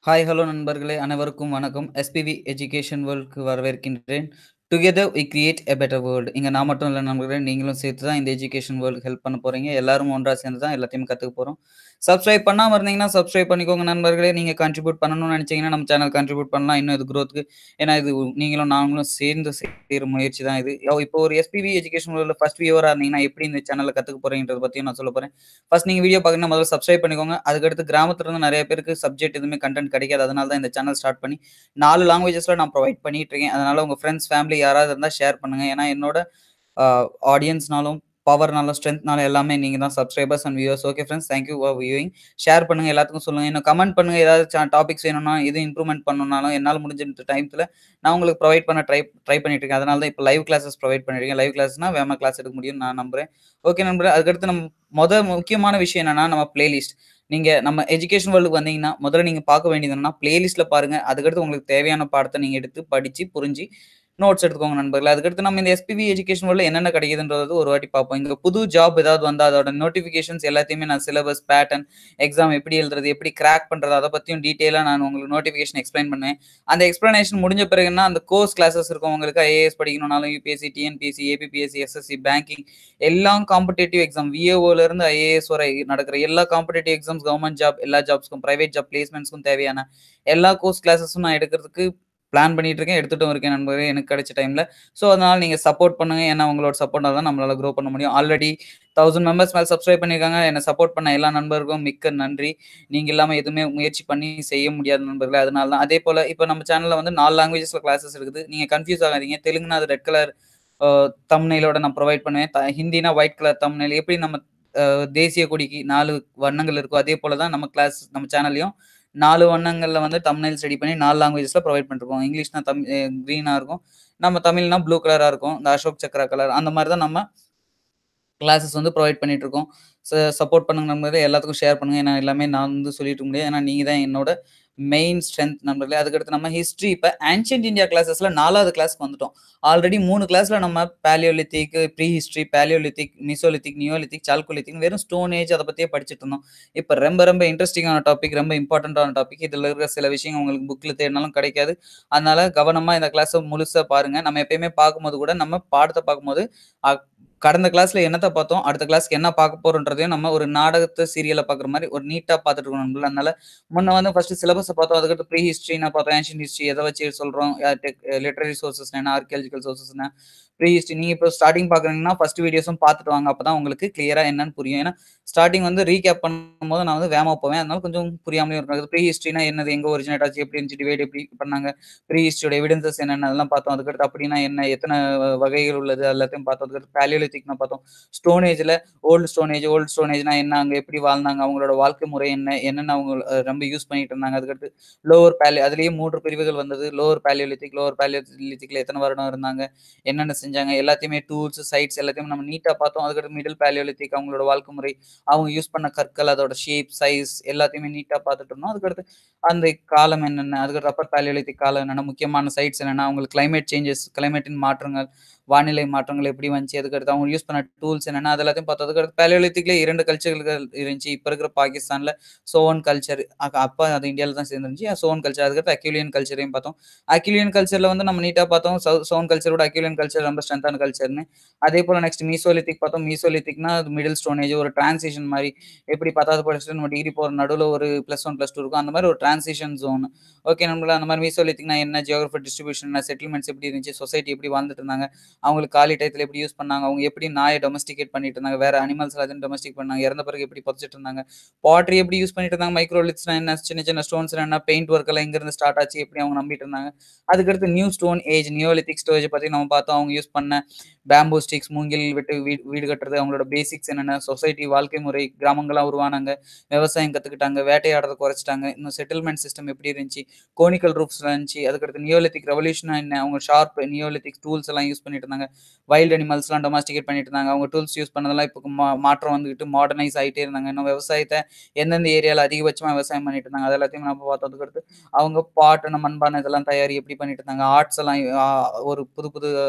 Hi, hello நண்பர்களே! அனைவருக்கும் வணக்கம். எஸ்பிவி எஜுகேஷன் வேர்ல்டுக்கு வரவேற்கின்றேன். Together we create a better world. இங்க நான் மட்டும் இல்ல நண்பர்களே, நீங்களும் சேர்த்து தான் இந்த எஜுகேஷன் வேர்ல்டுக்கு ஹெல்ப் பண்ண போறீங்க. எல்லாரும் ஒன்றா சேர்ந்து தான் எல்லாத்தையும் கத்துக்க போறோம். சப்ஸ்கிரைப் பண்ணாம இருந்தீங்கன்னா, சப்ஸ்கிரைப் பண்ணிக்கோங்க நண்பர்களே. நீங்க கான்ட்ரிபியூட் பண்ணணும்னு நெனச்சீங்கன்னா, நம்ம சேனல் கான்ட்ரிபியூட் பண்ணலாம். இன்னும் இது குரோத்க்கு ஏன்னா இது நீங்களும் நாங்களும் சேர்ந்து செய்ற முயற்சி தான் இது. யோ இப்போ ஒரு எஸ்பிவி எஜுகேஷன் வேர்ல்டுல ஃபர்ஸ்ட் வியூவரா இருந்தீங்கன்னா, எப்படி இந்த சேனல்ல கத்துக்க போறீங்கன்றத பத்தியும் நான் சொல்லப் போறேன். ஃபர்ஸ்ட் நீங்க வீடியோ பார்க்கணும்னா முதல்ல சப்ஸ்கிரைப் பண்ணிக்கோங்க. அதுக்கடுத்து கிராமத்துல இருந்து நெறைய பேருக்கு சப்ஜெக்ட் எதுவுமே கன்டென்ட் கிடைக்காது. அதனால தான் இந்த சேனல் ஸ்டார்ட் பண்ணி 4 லாங்குவேஜஸ்ல நான் புரொவைட் பண்ணிட்டு இருக்கேன். அதனால உங்க ஃபிரெண்ட்ஸ், ஃபேமிலி யாராவது இருந்தா ஷேர் பண்ணுங்க. ஏன்னா என்னோட அ ஆடியன்ஸ்னாலும், பவர்னாலும், ஸ்ட்ரெங்த்னாலும் எல்லாமே நீங்க தான் subscribers and viewers. Okay friends. Thank you for viewing. Share பண்ணுங்க. எல்லாத்துக்கும் சொல்லுங்க. இன்னும் கமெண்ட் பண்ணுங்க. ஏதாவது ச டாபிக்ஸ் வேணும்னா, எது இம்ப்ரூவ்மென்ட் பண்ணணும்னாலும் என்னால முடிஞ்ச டைம்த்துல நான் உங்களுக்கு புரொவைட் பண்ண ட்ரை ட்ரை பண்ணிட்டு இருக்கேன். அதனால தான் இப்ப லைவ் கிளாஸஸ் புரொவைட் பண்ணிருக்கேன். லைவ் கிளாஸ்னா வேகமா கிளாஸ் எடுக்க முடியும்னு நான் நம்புறேன். ஓகே நண்பர்களே. அதுக்கடுத்து நம்ம மொத முக்கியமான விஷயம் என்னன்னா, நம்ம பிளேலிஸ்ட். நீங்க நம்ம எஜுகேஷன் வேர்ல்டுக்கு வந்தீங்கன்னா, முதல்ல நீங்க பார்க்க வேண்டியது என்னன்னா, பிளேலிஸ்ட்ல பாருங்க. அதுக்கடுத்து உங்களுக்கு தேவையான பாடத்த நீங்க எடுத்து படிச்சு, புரிஞ்சு நோட்ஸ் எடுத்துக்கோங்க நண்பர்களே. அதுக்கடுத்து நம்ம இந்த எஸ்பிவி எஜுகேஷன் வேர்ல்டுல என்னென்ன கிடைக்குதுன்றது ஒரு வாட்டி பார்ப்போம். இங்க புது ஜாப் ஏதாவது வந்தா அதோட நோட்டிஃபிகேஷன்ஸ் எல்லாத்தையுமே நான் சிலபஸ், பேட்டர்ன், எக்ஸாம் எப்படி எழுதுறது, எப்படி கிராக் பண்றது அத பத்தியும் டீட்டெயிலா நான் உங்களுக்கு நோட்டிஃபிகேஷன் எக்ஸ்ப்ளைன் பண்ணுவேன். அந்த எக்ஸ்ப்ளனேஷன் முடிஞ்ச பிறகுன்னா, அந்த கோர்ஸ் கிளாஸஸ் இருக்கும். உங்களுக்கு ஐஏஎஸ் படிக்கணும்னாலும் UPSC, TNPSC, APPSC, SSC, banking எல்லாம் காம்படிட்டிவ் எக்ஸாம் விஏஓல இருந்து ஐஏஎஸ் வரை நடக்கிற எல்லா காம்படிட்டிவ் எக்ஸாம்ஸ், கவர்ன்மென்ட் ஜாப் எல்லா ஜாப்ஸ்க்கும், பிரைவேட் ஜாப் பிளேஸ்மெண்ட்ஸ்க்கும் தேவையான எல்லா கோர்ஸ் கிளாஸஸும் நான் எடுக்கிறதுக்கு பிளான் பண்ணிட்டு இருக்கேன். எடுத்துட்டும் இருக்கேன் நண்பர்களே எனக்கு கிடைச்ச டைம்ல. ஸோ அதனால நீங்க சப்போர்ட் பண்ணுங்க. ஏன்னா உங்களோட சப்போர்ட்னால தான் நம்மளால குரோ பண்ண முடியும். ஆல்ரெடி 1000 மெம்பர்ஸ் மேல சப்ஸ்கிரைப் பண்ணியிருக்காங்க. என்ன சப்போர்ட் பண்ண எல்லா நண்பர்களுக்கும் மிக்க நன்றி. நீங்க இல்லாம எதுவுமே முயற்சி பண்ணி செய்ய முடியாது நண்பர்களே. அதனால தான். அதேபோல இப்ப நம்ம சேனல்ல வந்து 4 லாங்குவேஜஸ்ல கிளாஸஸ் இருக்குது. நீங்க கன்ஃப்யூஸ் ஆகாதீங்க. தெலுங்குனா அது ரெட் கலர் அ தம்ப்நெயிலோட நான் புரொவைட் பண்ணுவேன். த ஹிந்தினா ஒயிட் கலர் தம்ப்நெயில் எப்படி நம்ம அ தேசிய கொடிக்கு 4 வண்ணங்கள் இருக்கோ, அதே போல தான் நம்ம கிளாஸ் நம்ம சேனல்லயும் 4 வண்ணங்கள்ல வந்து தம்ப்நெயில்ஸ் ரெடி பண்ணி 4 லாங்குவேஜஸ்ல புரொவைட் பண்ணிருக்கோம். இங்கிலீஷ்னா தம் அ கிரீனா இருக்கும். நம்ம தமிழ்னா ப்ளூ கலரா இருக்கும். இந்த அசோக் சக்ரா கலர் அந்த மாரி தான் நம்ம கிளாஸஸ் வந்து புரொவைட் பண்ணிட்டு இருக்கோம். ச சப்போர்ட் பண்ணுங்க நண்பர்களே. எல்லாத்துக்கும் ஷேர் பண்ணுங்க. ஏன்னா எல்லாமே நான் வந்து சொல்லிட்டு இருக்க முடியாது. ஏன்னா நீங்க தான் என்னோட மெயின் ஸ்ட்ரெங்த் நண்பர்களே. அதுக்கடுத்து நம்ம ஹிஸ்டரி இப்ப ஆன்சியன்ட் இந்தியா கிளாஸஸ்ல 4வது கிளாஸ்க்கு வந்துட்டோம். ஆல்ரெடி 3 கிளாஸ்ல நம்ம paleolithic, prehistory, paleolithic, mesolithic, neolithic, சால்கோலித்திக்னு வெறும் ஸ்டோன் ஏஜ் அத பத்தியே படிச்சுட்டு இருந்தோம். இப்ப ரொம்ப ரொம்ப இன்ட்ரஸ்டிங்கான டாபிக், ரொம்ப இம்பார்ட்டன்ட்டான டாபிக். இதுல இருக்கிற சில விஷயங்கள் உங்களுக்கு புக்ல தேடினாலும் கிடைக்காது. அதனால கவனமா இந்த கிளாஸ முழுசா பாருங்க. நம்ம எப்பயுமே பார்க்கும்போது கூட நம்ம பாடத்த பார்க்கும்போது, அ கடந்த கிளாஸ்ல என்னத்த பார்த்தோம், அடுத்த கிளாஸ்க்கு என்ன பார்க்க போறோம்ன்றதையும் நம்ம ஒரு நாடகத்த, சீரியல பார்க்குற மாரி ஒரு நீட்டா பார்த்துட்டு இருக்கணும் நண்பர்களே. அதனால முன்ன வந்து ஃபர்ஸ்ட் சிலபஸ பார்த்தோம். அதுக்கடுத்து ப்ரீ ஹிஸ்டரினா பார்த்தோம். ஆன்சியன்ட் ஹிஸ்டரி எத வச்சு சொல்றோம், அ டெக் லிட்டரரி சோர்ஸஸ்னா என்ன, ஆர்க்கியாலஜிக்கல் சோர்ஸஸ்னா ப்ரீ ஹிஸ்டரி நீங்க இப்போ ஸ்டார்ட்டிங் பார்க்குறீங்கன்னா, ஃபர்ஸ்ட் வீடியோஸும் பார்த்துட்டு வாங்க. அப்பதான் உங்களுக்கு கிளியரா என்னன்னு புரியும். ஏன்னா ஸ்டார்ட்டிங் வந்து ரீகேப் பண்ணும்போது நான் வந்து வேகமா போவேன். அதனால கொஞ்சம் புரியாமலும் இருக்கும். ப்ரீ ஹிஸ்டரினா என்னது, எங்க ஒரிஜினேட் ஆச்சு, எப்படி இருந்துச்சு, டிவைட் எப்படி பண்ணாங்க, ப்ரீ ஹிஸ்டரியோட எவிடன்ஸஸ் என்னென்ன அதெல்லாம் பார்த்தோம். அதுக்கடுத்து அப்படின்னா என்ன, எத்தன வகைகள் உள்ளது எல்லாத்தையும் பார்த்தோம். அதுக்கடுத்து பாலியோலித்திக்னா பார்த்தோம். ஸ்டோன் ஏஜ்ல old stone age, old stone ஏஜ்னா என்ன, அங்க எப்படி வாழ்ந்தாங்க, அவங்களோட வாழ்க்கை முறை என்ன, என்னென்ன அவங்க அ ரொம்ப யூஸ் பண்ணிட்டு இருந்தாங்க. அதுக்கடுத்து லோவர் பாலியோ அதிலேயே 3 பிரிவுகள் வந்தது. லோவர் பாலியோலித்திக், லோவர் பாலியோலித்திக்ல எத்தன வருடம் இருந்தாங்க, என்னென்ன செஞ்சாங்க, எல்லாத்தையுமே டூல்ஸ், சைட்ஸ் எல்லாத்தையும் நம்ம நீட்டா பார்த்தோம். அதுக்கடுத்து மிடில் பாலியோலித்திக் அவங்களோட வாழ்க்கை முறை, அவங்க யூஸ் பண்ண கற்கள், அதோட ஷேப், சைஸ் எல்லாத்தையுமே நீட்டா பார்த்துட்டு இருந்தோம். அதுக்கடுத்து அந்த காலம் என்னென்ன, அதுக்கடுத்து அப்பர் பாலியோலித்திக் காலம் என்னென்ன, முக்கியமான சைட்ஸ் என்னென்ன, அவங்களுக்கு கிளைமேட் சேஞ்சஸ், கிளைமேட்டின் மாற்றங்கள், வானிலை மாற்றங்கள் எப்படி வந்துச்சு, அதுக்கடுத்து அவங்க யூஸ் பண்ண டூல்ஸ் என்னென்ன, அது எல்லாத்தையும் பார்த்தோம். அதுக்கடுத்து பாலியோலித்திக்ல 2 கல்ச்சர்கள் இருந்துச்சு. இப்ப இருக்கிற பாகிஸ்தான்ல சோவன் கல்ச்சர் அ அப்ப அது இந்தியால தான் சேர்ந்துருந்துச்சு. சோவன் கல்ச்சர் அதுக்கடுத்து அக்யூலியன் கல்ச்சரையும் பார்த்தோம். அக்யூலியன் கல்ச்சர்ல வந்து நம்ம நீட்டா பார்த்தோம். சவ் சோவன் கல்ச்சரோட அக்யூலியன் கல்ச்சர் ரொம்ப ஸ்ட்ரென்த்தான கல்ச்சர்ன்னு. அதேபோல நெக்ஸ்ட் மீசோலித்திக் பார்த்தோம். மீசோலித்திக்னா அது மிடில் ஸ்டோன் ஏஜ் ஒரு டிரான்சிஷன் மாரி. எப்படி 10வது படிச்சுட்டு நம்ம டிகிரி போற நடுவுல ஒரு +1, +2 இருக்கும். அந்த மாரி ஒரு டிரான்சிஷன் ஜோன். ஓகே நண்பர்களே. அந்த மாரி மீசோலித்திக்னா என்ன, ஜியோகிராபிக் டிஸ்ட்ரிபியூஷன் என்ன, செட்டில்மெண்ட்ஸ் எப்படி இருந்துச்சு, சொசைட்டி எப்படி வாழ்ந்துட்டு இருந்தாங்க, அவங்களுக்கு காலி டயத்துல எப்படி யூஸ் பண்ணாங்க, அவங்க எப்படி நாய டொமஸ்டிகேட் பண்ணிட்டு இருந்தாங்க, வேற அனிமல்ஸ் எல்லாத்தையும் டொமஸ்டிக் பண்ணாங்க, இறந்த பிறகு எப்படி புதைச்சிட்டு இருந்தாங்க, பாட்ரி எப்படி யூஸ் பண்ணிட்டு இருந்தாங்க, மைக்ரோலித்ஸ்னா என்ன, சின்ன சின்ன ஸ்டோன்ஸ்னா என்ன, பெயிண்ட் ஒர்க் எல்லாம் எங்கிருந்து ஸ்டார்ட் ஆச்சு, எப்படி அவங்க நம்பிட்டு இருந்தாங்க. அதுக்கடுத்து new stone age, neolithic storage பத்தி நம்ம பார்த்தோம். அவங்க யூஸ் பண்ண பேம்போ ஸ்டிக்ஸ், மூங்கில் வெட்டு வீ வீடு கட்டுறது, அவங்களோட பேசிக்ஸ் என்னென்ன, சொசைட்டி வாழ்க்கை முறை, கிராமங்களா உருவானாங்க, விவசாயம் கத்துக்கிட்டாங்க, வேட்டையாடுறத குறைச்சுட்டாங்க, இன்னும் செட்டில்மெண்ட் சிஸ்டம் எப்படி இருந்துச்சு, கோனிக்கல் ரூஃப்ஸ்லாம் இருந்துச்சு. அதுக்கடுத்து நியோலித்திக் ரெவல்யூஷன்னா என்ன, அவங்க ஷார்ப் நியோலித்திக் டூல்ஸ் எல்லாம் யூஸ் பண்ணிட்டு இருந்தாங்க. வைல்ட் அனிமல்ஸ்லாம் டொமஸ்டிகேட் பண்ணிட்டு இருந்தாங்க. அவங்க டூல்ஸ் யூஸ் பண்ணதெல்லாம் இப்ப மா மாற்றம் வந்துகிட்டு மாடர்னைஸ் ஆயிட்டே இருந்தாங்க. இன்னும் விவசாயத்த எந்தெந்த ஏரியால அதிகபட்சமா விவசாயம் பண்ணிட்டு இருந்தாங்க. அது எல்லாத்தையும் நம்ம பார்த்தோம். அதுக்கடுத்து அவங்க பாட், மண்பானை இதெல்லாம் தயாரி எப்படி பண்ணிட்டு இருந்தாங்க. ஆர்ட்ஸ் எல்லாம் அ ஒரு புது புது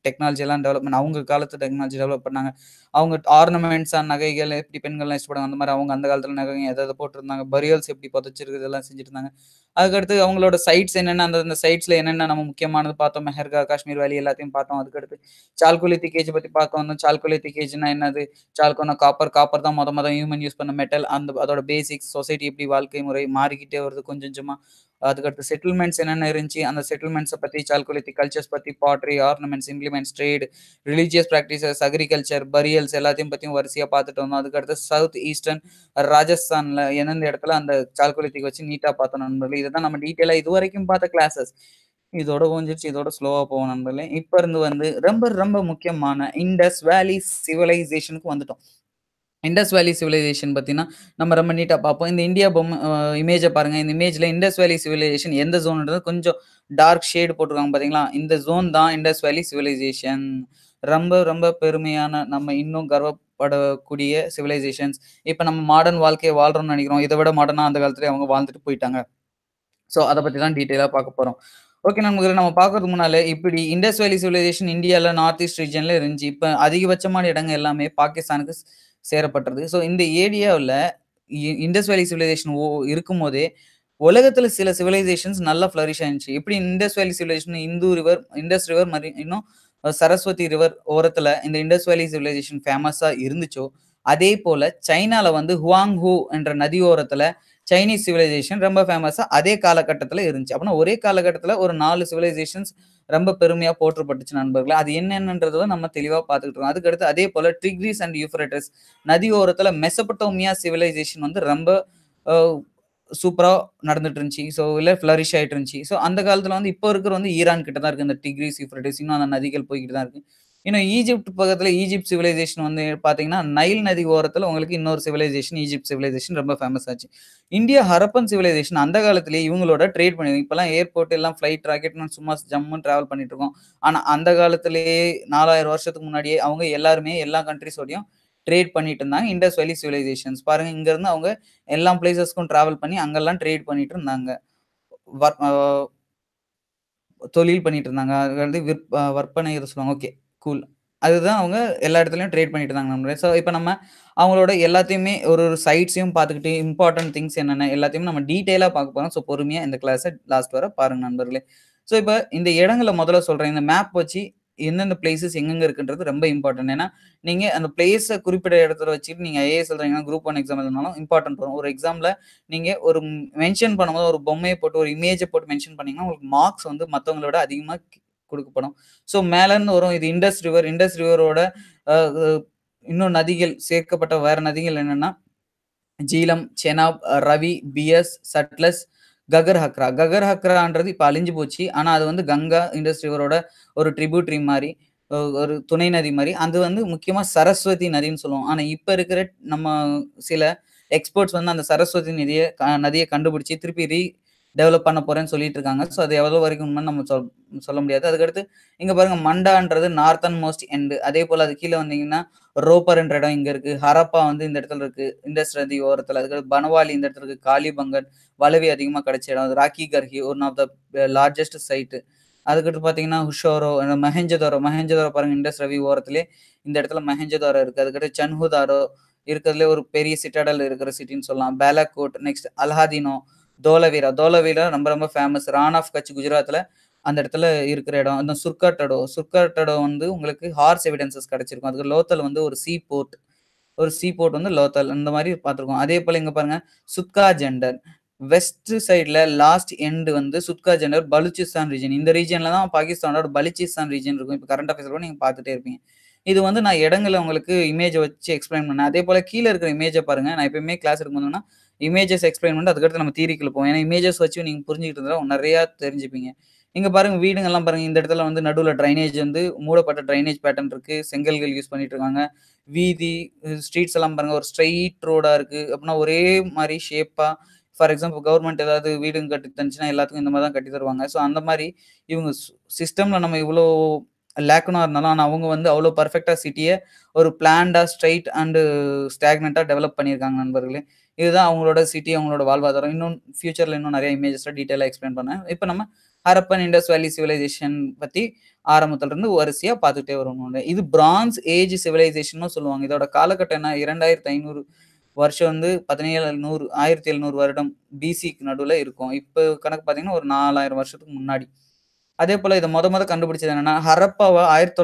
டெக்னாலஜி எல்லாம் டெவலப்மெண்ட் அவங்க காலத்து டெக்னாலஜி டெவலப் பண்ணாங்க. அவங்க ஆர்னமெண்ட்ஸா நகைகள் எப்படி பெண்கள்லாம் இஷ்டப்படுவாங்க, அந்த மாரி அவங்க அந்த காலத்துல நகை எத எத போட்டிருந்தாங்க, பரியல்ஸ் எப்படி புதைச்சிருக்கு இதெல்லாம் செஞ்சுட்டு இருந்தாங்க. அதுக்கடுத்து அவங்களோட சைட்ஸ் என்னென்ன அந்தந்த சைட்ஸ்ல என்னென்ன நம்ம முக்கியமானது பார்த்தோம். மெஹர்கா, காஷ்மீர் வேலி எல்லாத்தையும் பார்த்தோம். அதுக்கடுத்து சால்குலித்திக் ஏஜ் பத்தி பார்க்க வந்தோம். சால்குலித்திக் ஏஜ்னா என்னது? சால்கோனா காப்பர், காப்பர் தான் மொத மொத ஹியூமன் யூஸ் பண்ண மெட்டல். அந்த அதோட பேசிக்ஸ், சொசைட்டி எப்படி வாழ்க்கை முறை மாறிக்கிட்டே வருது கொஞ்சம் கொஞ்சமா. அதுக்கடுத்து செட்டில்மெண்ட்ஸ் என்னென்ன இருந்துச்சு, அந்த செட்டில்மெண்ட்ஸ பத்தி, சால்குலித்திக் கல்ச்சர்ஸ் பத்தி, pottery, ornaments, implements, trade, religious practices, agriculture, burials எல்லாத்தையும் பத்தியும் வரிசையா பார்த்துட்டு வந்தோம். அதுக்கடுத்து சவுத் ஈஸ்டர்ன் ராஜஸ்தான்ல எந்தெந்த இடத்துல அந்த சால்குலித்திக் வச்சு நீட்டா பார்த்தோம் நண்பர்களே. இததான் நம்ம டீட்டெயிலா இதுவரைக்கும் பார்த்த கிளாஸஸ். இதோட முடிஞ்சிருச்சு. இதோட ஸ்லோவா போவோம் நண்பர்களே. இப்ப இருந்து வந்து ரொம்ப ரொம்ப முக்கியமான இண்டஸ் வேலி சிவிலைசேஷனுக்கு வந்துட்டோம். இண்டஸ் வேலி சிவிலைசேஷன் பார்த்தீங்கன்னா, நம்ம ரொம்ப நீட்டா பார்ப்போம். இந்த இந்தியா பொம்மை அ இமேஜ பாருங்க. இந்த இமேஜ்ல இண்டஸ் வேலி சிவிலைசேஷன் எந்த ஜோன்ன்றது கொஞ்சம் டார்க் ஷேட் போட்டிருக்காங்க பார்த்தீங்களா? இந்த ஜோன் தான் இண்டஸ் வேலி சிவிலைசேஷன். ரொம்ப ரொம்ப பெருமையான நம்ம இன்னும் கர்வப்படக்கூடிய சிவிலைசேஷன்ஸ். இப்ப நம்ம மாடர்ன் வாழ்க்கைய வாழ்றோம்னு நெனைக்கிறோம். இத விட மாடர்னா அந்த காலத்திலேயே அவங்க வாழ்ந்துட்டு போயிட்டாங்க. ஸோ, அத பத்தி தான் டீட்டெயிலா பார்க்க போறோம். ஓகே நண்பர்களே நம்ம பார்க்கறதுக்கு முன்னால இப்படி இண்டஸ் வேலி சிவிலைசேஷன் இந்தியால நார்த் ஈஸ்ட் ரீஜியன்ல இருந்துச்சு. இப்ப அதிகபட்சமான இடங்கள் எல்லாமே பாகிஸ்தானுக்கு ஸ் சேரப்பட்டது. ஸோ, இந்த ஏரியாவுல இ இண்டஸ் வேலி சிவிலைசேஷன் ஓ இருக்கும்போதே, உலகத்துல சில சிவிலைசேஷன்ஸ் நல்லா ஃப்ளரிஷ் ஆயிருந்துச்சு. எப்படி Indus valley civilization Indus river, Indus river மாரி இன்னும் சரஸ்வதி ரிவர் ஓரத்துல இந்த இண்டஸ் வேலி சிவிலைசேஷன் ஃபேமஸா இருந்துச்சோ, அதே போல சைனால வந்து ஹுவாங் ஹூ என்ற நதி ஓரத்துல சைனீஸ் சிவிலைசேஷன் ரொம்ப ஃபேமஸா அதே காலகட்டத்துல இருந்துச்சு. அப்பன்னா ஒரே காலகட்டத்துல ஒரு 4 சிவிலைசேஷன்ஸ் ரொம்ப பெருமையா போற்றப்பட்டுச்சு நண்பர்களே. அது என்னென்னன்றத நம்ம தெளிவா பார்த்துக்கிட்டு இருக்கோம். அதுக்கடுத்து அதே போல டிக்ரீஸ் அண்ட் யூஃப்ரட்டிஸ் நதி ஓரத்துல மெசபடோமியா சிவிலைசேஷன் வந்து ரொம்ப அ சூப்பரா நடந்துட்டு இருந்துச்சு. ஸோ, இல்ல ஃப்ளரிஷ் ஆயிட்டு இருந்துச்சு. ஸோ, அந்த காலத்துல வந்து இப்போ இருக்கிற வந்து ஈரான் கிட்ட தான் இருக்கு. இந்த டிக்ரீஸ், யூஃப்ரட்டிஸ் இன்னும் அந்த நதிகள் போய்க்கிட்டு தான் இருக்கு. இன்னும் ஈஜிப்ட் பக்கத்துல ஈஜிப்ட் சிவிலைசேஷன் வந்து பார்த்தீங்கன்னா, நைல் நதி ஓரத்துல உங்களுக்கு இன்னொரு சிவிலைசேஷன் ஈஜிப்ட் சிவிலைசேஷன் ரொம்ப ஃபேமஸ் ஆச்சு. இந்தியா ஹரப்பன் சிவிலைசேஷன் அந்த காலத்திலேயே இவங்களோட ட்ரேட் பண்ணி இப்பலாம் ஏர்போர்ட் எல்லாம் ஃப்ளைட், ராக்கெட்ன்னு சும்மா ஜம்முன்னு டிராவல் பண்ணிட்டு இருக்கோம். ஆனா, அந்த காலத்திலேயே 4000 வருஷத்துக்கு முன்னாடியே அவங்க எல்லாருமே எல்லா கண்ட்ரீஸோடயும் ட்ரேட் பண்ணிட்டு இருந்தாங்க. இண்டஸ் வேலி சிவிலைசேஷன்ஸ் பாருங்க இங்க இருந்து அவங்க எல்லா பிளேஸஸ்க்கும் டிராவல் பண்ணி அங்கெல்லாம் ட்ரேட் பண்ணிட்டு இருந்தாங்க. வர் அ தொழில் பண்ணிட்டு இருந்தாங்க. அது வந்து விற் அ வர்ப்பனை ஏதோ சொல்லுவாங்க. Okay, cool. அதுதான் அவங்க எல்லா இடத்துலயும் ட்ரேட் பண்ணிட்டு இருந்தாங்க நண்பர்களே. ஸோ, இப்ப நம்ம அவங்களோட எல்லாத்தையுமே ஒரு ஒரு சைட்ஸையும் பார்த்துக்கிட்டு, இம்பார்ட்டன்ட் திங்ஸ் என்னென்ன எல்லாத்தையும் நம்ம டீட்டெயிலா பார்க்க போறோம். ஸோ, பொறுமையா இந்த கிளாஸ லாஸ்ட் வர பாருங்க நண்பர்களே. ஸோ, இப்ப இந்த இடங்கள முதல்ல சொல்றேன். இந்த மேப் வச்சு எந்தெந்த பிளேஸஸ் எங்கெங்க இருக்குன்றது ரொம்ப இம்பார்ட்டன்ட். ஏன்னா, நீங்க அந்த பிளேஸ குறிப்பிட்ட இடத்துல வச்சுட்டு நீங்க ஐஏஎஸ் எழுதுறீங்கன்னா, குரூப் 1 எக்ஸாம் எழுதினாலும் இம்பார்ட்டன்ட் வரும். ஒரு எக்ஸாம்ல நீங்க ஒரு மென்ஷன் பண்ணும்போது ஒரு பொம்மைய போட்டு, ஒரு இமேஜ போட்டு மென்ஷன் பண்ணீங்கன்னா, உங்களுக்கு மார்க்ஸ் வந்து மத்தவங்கள விட அதிகமா குடுக்கப்படும். ஸோ, மேலருந்து வரும். இது இண்டஸ் ரிவர். இண்டஸ் ரிவரோட அ அ இன்னும் நதிகள் சேர்க்கப்பட்ட வேற நதிகள் என்னன்னா, ஜீலம், செனாப், ரவி, பியஸ், சட்லஸ், ககர் ஹக்ரா. ககர் ஹக்ரான்றது இப்ப அழிஞ்சு போச்சு. ஆனா, அது வந்து கங்கா, இண்டஸ் ரிவரோட ஒரு ட்ரிபியூட்டரி மாரி, ஒ ஒரு துணை நதி மாரி. அது வந்து முக்கியமா சரஸ்வதி நதின்னு சொல்லுவோம். ஆனா, இப்ப இருக்கிற நம்ம சில எக்ஸ்பர்ட்ஸ் வந்து அந்த சரஸ்வதி நதிய க நதிய கண்டுபிடிச்சு திருப்பி ரீ டெவலப் பண்ண போறேன்னு சொல்லிட்டு இருக்காங்க. ஸோ, அது எவ்வளோ வரைக்கும் உண்மைன்னு நம்ம சொல் சொல்ல முடியாது. அதுக்கடுத்து இங்க பாருங்க மண்டான்றது நார்த்தன் மோஸ்ட் எண்ட். அதே போல அது கீழ வந்தீங்கன்னா, ரோப்பர் என்ற இடம் இங்க இருக்கு. ஹரப்பா வந்து இந்த இடத்துல இருக்கு. இண்டஸ் நதி ஓரத்துல. அதுக்கடுத்து பனவாலி இந்த இடத்துல இருக்கு. காலிபங்கன், வளவி அதிகமா கிடைச்ச இடம். Rakhigarhi one of the largest site. அதுக்கடுத்து பார்த்தீங்கன்னா, ஹுஷோரோ, மொஹெஞ்சதாரோ மொஹெஞ்சதாரோ பாருங்க இண்டஸ் ரவி ஓரத்திலேயே இந்த இடத்துல மொஹெஞ்சதாரோ இருக்கு. அதுக்கடுத்து சன்ஹுதாரோ இருக்கிறதுலயே ஒரு பெரிய சிட்டாடல் இருக்கிற சிட்டின்னு சொல்லலாம். பேலாகோட், நெக்ஸ்ட் அல்ஹாதீனோ, தோலவீரா. தோலவீரா ரொம்ப ரொம்ப ஃபேமஸ். ரான் ஆஃப் கட்ச் குஜராத்ல அந்த இடத்துல இருக்கிற இடம். அந்த சுர்காட்டடோ. சுர்காட்டடோ வந்து உங்களுக்கு ஹார்ஸ் எவிடன்ஸஸ் கிடைச்சிருக்கும். அதுக்கு லோத்தல் வந்து ஒரு சீ போர்ட். ஒரு சீ போர்ட் வந்து லோத்தல். இந்த மாரி பார்த்துருக்கோம். அதே போல இங்க பாருங்க சுத்கா ஜெண்டர். வெஸ்ட் சைட்ல லாஸ்ட் எண்ட் வந்து சுத்கா ஜெண்டர் பலூச்சிஸ்தான் ரீஜியன். இந்த ரீஜியன்ல தான் பாகிஸ்தானோட பலூச்சிஸ்தான் ரீஜியன் இருக்கும். இப்ப கரண்ட் அஃபேர்ஸ்ல கூட நீங்க பார்த்துட்டே இருப்பீங்க. இது வந்து நான் இடங்கள உங்களுக்கு இமேஜ வச்சு எக்ஸ்பிளைன் பண்ணேன். அதே போல கீழ இருக்கிற இமேஜ பாருங்க. நான் எப்பயுமே கிளாஸ் எடுக்கும்போதுன்னா, இமேஜஸ் எக்ஸ்பிளைன் பண்ணிட்டு அதுக்கடுத்து நம்ம தியரிக்குள்ள போவோம். ஏன்னா, இமேஜஸ் வச்சு நீங்க புரிஞ்சுக்கிட்டு இருந்தா நெறையா தெரிஞ்சுப்பீங்க. இங்க பாருங்க வீடுங்கலாம் பாருங்க. இந்த இடத்துல வந்து நடுவுல ட்ரைனேஜ் வந்து மூடப்பட்ட ட்ரைனேஜ் பேட்டர்ன் இருக்கு. செங்கல்கள் யூஸ் பண்ணிட்டு இருக்காங்க. வீதி, ஸ்ட்ரீட்ஸ் எல்லாம் பாருங்க ஒரு ஸ்ட்ரெய்ட் ரோடா இருக்கு. அப்பன்னா ஒரே மாரி ஷேப்பா ஃபார் எக்ஸாம்பிள் கவர்ன்மெண்ட் ஏதாவது வீடுங்க கட்டி தந்துச்சுன்னா, எல்லாத்துக்கும் இந்த மாரி தான் கட்டி தருவாங்க. ஸோ, அந்த மாரி இவங்க ஸ் சிஸ்டம்ல நம்ம இவ்ளோ லேக்குனா இருந்தாலும், ஆனா அவங்க வந்து அவ்ளோ பெர்ஃபெக்ட்டா சிட்டிய ஒரு பிளான்டா, ஸ்ட்ரெய்ட் அண்ட் ஸ்டாக்னன்ட்டா டெவலப் பண்ணியிருக்காங்க நண்பர்களே. இதுதான் அவங்களோட சிட்டி, அவங்களோட வாழ்வாதாரம். இன்னும் ஃபியூச்சர்ல இன்னும் நெறைய இமேஜஸ்ல டீட்டெயிலா எக்ஸ்பிளைன் பண்ணேன். இப்ப நம்ம ஹரப்பன், இண்டஸ் வேலி சிவிலைசேஷன் பத்தி ஆரம்பத்துல இருந்து வரிசையா பார்த்துட்டே வருவோங்க. இது பிரான்ஸ் ஏஜ் சிவிலைசேஷன்னும் சொல்லுவாங்க. இதோட காலகட்டம் என்ன 2500 வருஷம் வந்து 1700 1700 வருடம் பிசிக்கு நடுவுல இருக்கும். இப்ப கணக்கு பார்த்தீங்கன்னா, ஒரு 4000 வருஷத்துக்கு முன்னாடி. அதேபோல இத மொத மொத கண்டுபிடிச்சது என்னன்னா, ஹரப்பாவ